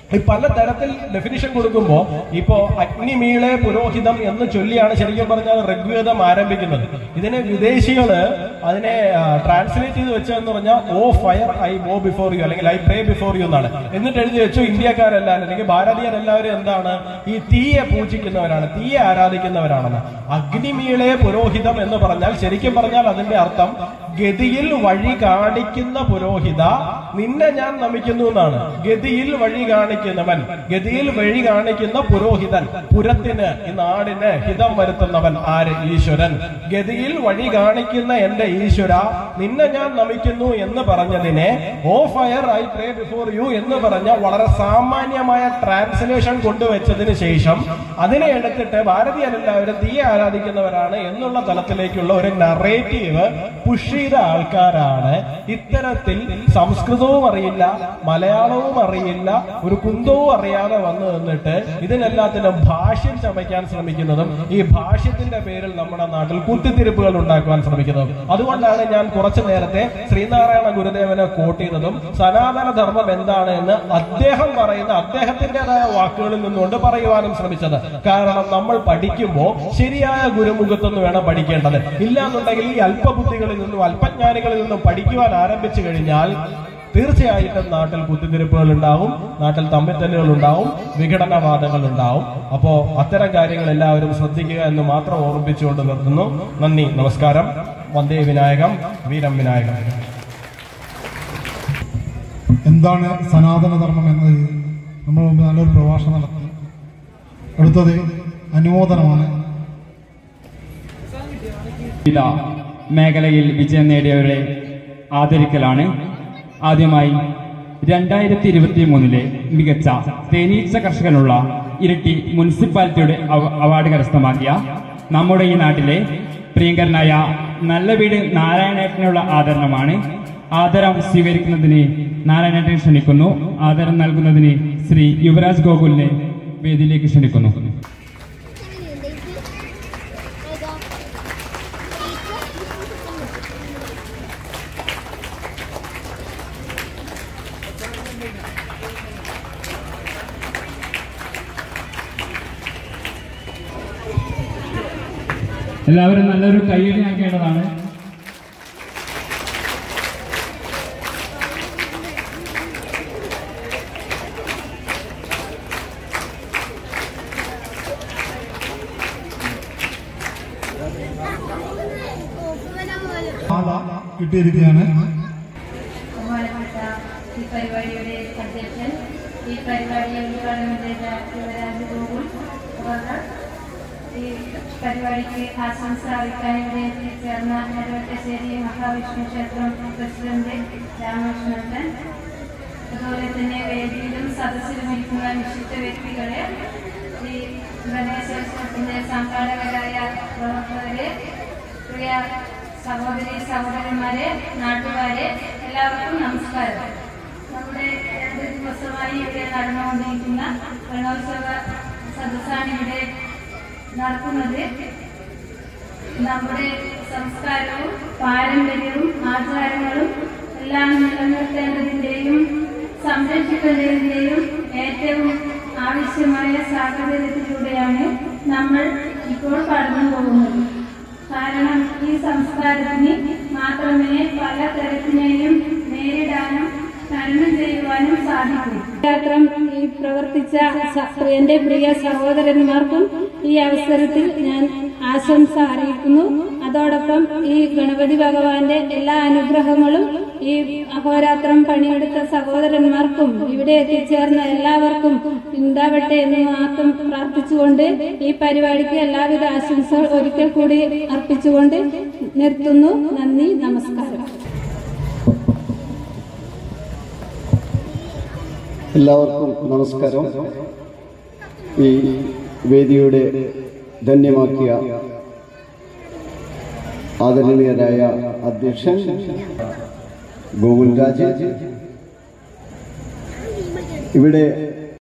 ഈ പല തരത്തിൽ ഡെഫിനിഷൻ കൊടുക്കുമ്പോൾ ഇപ്പോ അഗ്നിമീളെ പുരോഹിതം എന്ന് ചൊല്ലിയാണ് ശരിക്കും പറഞ്ഞാൽ ഋഗ്വേദം ആരംഭിക്കുന്നത് ഇതിനെ വിദേശികള് അതിനെ ട്രാൻസ്ലേറ്റ് ചെയ്ത് വെച്ചതെന്ന് പറഞ്ഞാൽ O fire I go before you അല്ലെങ്കിൽ ഐ പ്രേ ബിഫോർ യു എന്നാണ് എന്നിട്ട് എഴുതി വെച്ചു ഇന്ത്യക്കാരെല്ലാം അല്ലെങ്കിൽ ഭാരതീയരെല്ലാവരും എന്താണ് ഈ തീയെ പൂജിക്കുന്നവരാണ് തീയെ ആരാധിക്കുന്നവരാണെന്ന് അഗ്നിമീളെ പുരോഹിതം എന്ന് പറഞ്ഞാൽ ശരിക്കും പറഞ്ഞാൽ അതിന്റെ അർത്ഥം ഗതിയിൽ വഴി കാണിക്കുന്ന പുരോഹിത നിന്നെ ഞാൻ നമിക്കുന്നു എന്നാണ് ഗതിയിൽ വഴി കാണിക്കുന്നവൻ ഗതിയിൽ വഴി കാണിക്കുന്ന പുരോഹിതൻ പുരത്തിന് ഈ നാടിന് ഹിതം വരുത്തുന്നവൻ ആര് ഈശ്വരൻ ഗതിയിൽ വഴി കാണിക്കുന്ന എന്റെ ഈശ്വര നിന്നെ ഞാൻ നമിക്കുന്നു എന്ന് പറഞ്ഞതിനെ O fire I pray before you എന്ന് പറഞ്ഞ വളരെ സാമാന്യമായ ട്രാൻസ്ലേഷൻ കൊണ്ടുവച്ചതിന് ശേഷം അതിനെ എടുത്തിട്ട് ഭാരതീയരെല്ലാവരും തീയെ ആരാധിക്കുന്നവരാണ് എന്നുള്ള തലത്തിലേക്കുള്ള ഒരു നറേറ്റീവ് പുഷ് ചെയ്ത ആൾക്കാരാണ് ഇത്തരത്തിൽ സംസ്കൃതവും അറിയില്ല മലയാളവും അറിയില്ല ഒരു കുന്തവും അറിയാതെ വന്നു നിന്നിട്ട് ഇതിനെല്ലാത്തിനും ഭാഷ്യം ചമയ്ക്കാൻ ശ്രമിക്കുന്നതും ഈ ഭാഷ്യത്തിന്റെ പേരിൽ നമ്മുടെ നാട്ടിൽ കുത്തിത്തിരിപ്പുകൾ ഉണ്ടാക്കുവാൻ ശ്രമിക്കുന്നതും അതുകൊണ്ടാണ് ഞാൻ കുറച്ചു നേരത്തെ ശ്രീനാരായണ ഗുരുദേവനെ കോട്ട് ചെയ്തതും സനാതന ധർമ്മം എന്താണ് എന്ന് അദ്ദേഹം പറയുന്ന അദ്ദേഹത്തിന്റേതായ വാക്കുകളിൽ നിന്നുകൊണ്ട് പറയുവാനും ശ്രമിച്ചത് കാരണം നമ്മൾ പഠിക്കുമ്പോൾ ശരിയായ ഗുരുമുഖത്തുനിന്ന് വേണം പഠിക്കേണ്ടത് ഇല്ലാന്നുണ്ടെങ്കിൽ ഈ അല്പബുദ്ധികളിൽ നിന്നും അല്പജ്ഞാനികളിൽ നിന്നും പഠിക്കുവാൻ ആരംഭിച്ചു കഴിഞ്ഞാൽ തീർച്ചയായിട്ടും നാട്ടിൽ കുത്തിത്തിരിപ്പുകൾ ഉണ്ടാവും നാട്ടിൽ തമ്മിത്തല്ലുകൾ ഉണ്ടാവും വിഘടനവാദങ്ങൾ ഉണ്ടാവും അപ്പോ അത്തരം കാര്യങ്ങൾ എല്ലാവരും ശ്രദ്ധിക്കുക എന്ന് മാത്രം ഓർമ്മിപ്പിച്ചുകൊണ്ട് നിർത്തുന്നു നന്ദി നമസ്കാരം വന്ദേ വിനായകം വീരം വിനായകം എന്താണ് സനാതനധർമ്മം എന്നത് നമ്മൾ മുമ്പ് നല്ലൊരു പ്രഭാഷണം നടത്തി അടുത്തത് അനുമോദനമാണ് വിവിധ മേഖലയിൽ വിജയം നേടിയവരെ ആദരിക്കലാണ് ആദ്യമായി രണ്ടായിരത്തി ഇരുപത്തി മൂന്നിലെ മികച്ച തേനീച്ച കർഷകനുള്ള ഇരട്ടി മുനിസിപ്പാലിറ്റിയുടെ അവ- അവാർഡ് കരസ്ഥമാക്കിയ നമ്മുടെ ഈ നാട്ടിലെ പ്രിയങ്കരനായ നല്ല വീട് നാരായണേട്ടനുള്ള ആദരണമാണ് ആദരം സ്വീകരിക്കുന്നതിന് നാരായണേട്ടനെ ക്ഷണിക്കുന്നു ആദരം നൽകുന്നതിന് ശ്രീ യുവരാജ് ഗോകുലിനെ വേദിയിലേക്ക് ക്ഷണിക്കുന്നു എല്ലാവരും നല്ലൊരു കയ്യടി ആക്കേണ്ടതാണ് പാത കിട്ടിയിരിക്കുകയാണ് ബഹുമാനപ്പെട്ട ഈ പരിപാടിയുടെ അധ്യക്ഷൻ ഈ പരിപാടിയെ ഉദ്ഘാടനം ചെയ്ത യുവരാജ് ഗോകുൽ അവർ ഈ പരിപാടിക്ക് ആശംസ അറിയിക്കാൻ ഇവിടെ എത്തിച്ചേർന്ന നെടുവട്ടശ്ശേരി മഹാവിഷ്ണു ക്ഷേത്രം പ്രസിഡന്റ് രാമകൃഷ്ണൻ അതുപോലെ തന്നെ വേദിയിലും സദസ്സിലും ഇരിക്കുന്ന വിശിഷ്ട വ്യക്തികളെ ഈ ഗണേശോത്സവത്തിന്റെ സംഘാടകരായ പ്രവർത്തകരെ പ്രിയ സഹോദരി സഹോദരന്മാരെ നാട്ടുകാരെ എല്ലാവർക്കും നമസ്കാരം നമ്മുടെ രണ്ട് ദിവസമായി ഇവിടെ നടന്നുകൊണ്ടിരിക്കുന്ന ഗണോത്സവ സദസ്സാണ് ഇവിടെ നടക്കുന്നത് നമ്മുടെ സംസ്കാരവും പാരമ്പര്യവും ആചാരങ്ങളും എല്ലാം നിലനിർത്തേണ്ടതിന്റെയും സംരക്ഷിക്കേണ്ടതിന്റെയും ഏറ്റവും ആവശ്യമായ സാഹചര്യത്തിലൂടെയാണ് നമ്മൾ ഇപ്പോൾ കടന്നു പോകുന്നത് കാരണം ഈ സംസ്കാരത്തിന് മാത്രമേ പല തരത്തിനെയും നേരിടാനും തരണം ചെയ്യുവാനും സാധിക്കും യാത്ര ഈ പ്രവർത്തിച്ച സ- എന്റെ പ്രിയ സഹോദരന്മാർക്കും ഈ അവസരത്തിൽ ഞാൻ ആശംസ അറിയിക്കുന്നു അതോടൊപ്പം ഈ ഗണപതി ഭഗവാന്റെ എല്ലാ അനുഗ്രഹങ്ങളും ഈ അഹോരാത്രം പണിയെടുത്ത സഹോദരന്മാർക്കും ഇവിടെ എത്തിച്ചേർന്ന എല്ലാവർക്കും ഉണ്ടാവട്ടെ എന്ന് മാത്രം പ്രാർത്ഥിച്ചുകൊണ്ട് ഈ പരിപാടിക്ക് എല്ലാവിധ ആശംസകൾ ഒരിക്കൽ കൂടി അർപ്പിച്ചുകൊണ്ട് നിർത്തുന്നു നന്ദി നമസ്കാരം എല്ലാവർക്കും നമസ്കാരം ഈ വേദിയുടെ ധന്യമാക്കിയ ആദരണീയരായ അധ്യക്ഷൻ ഗോകുൽ രാജ് ഇവിടെ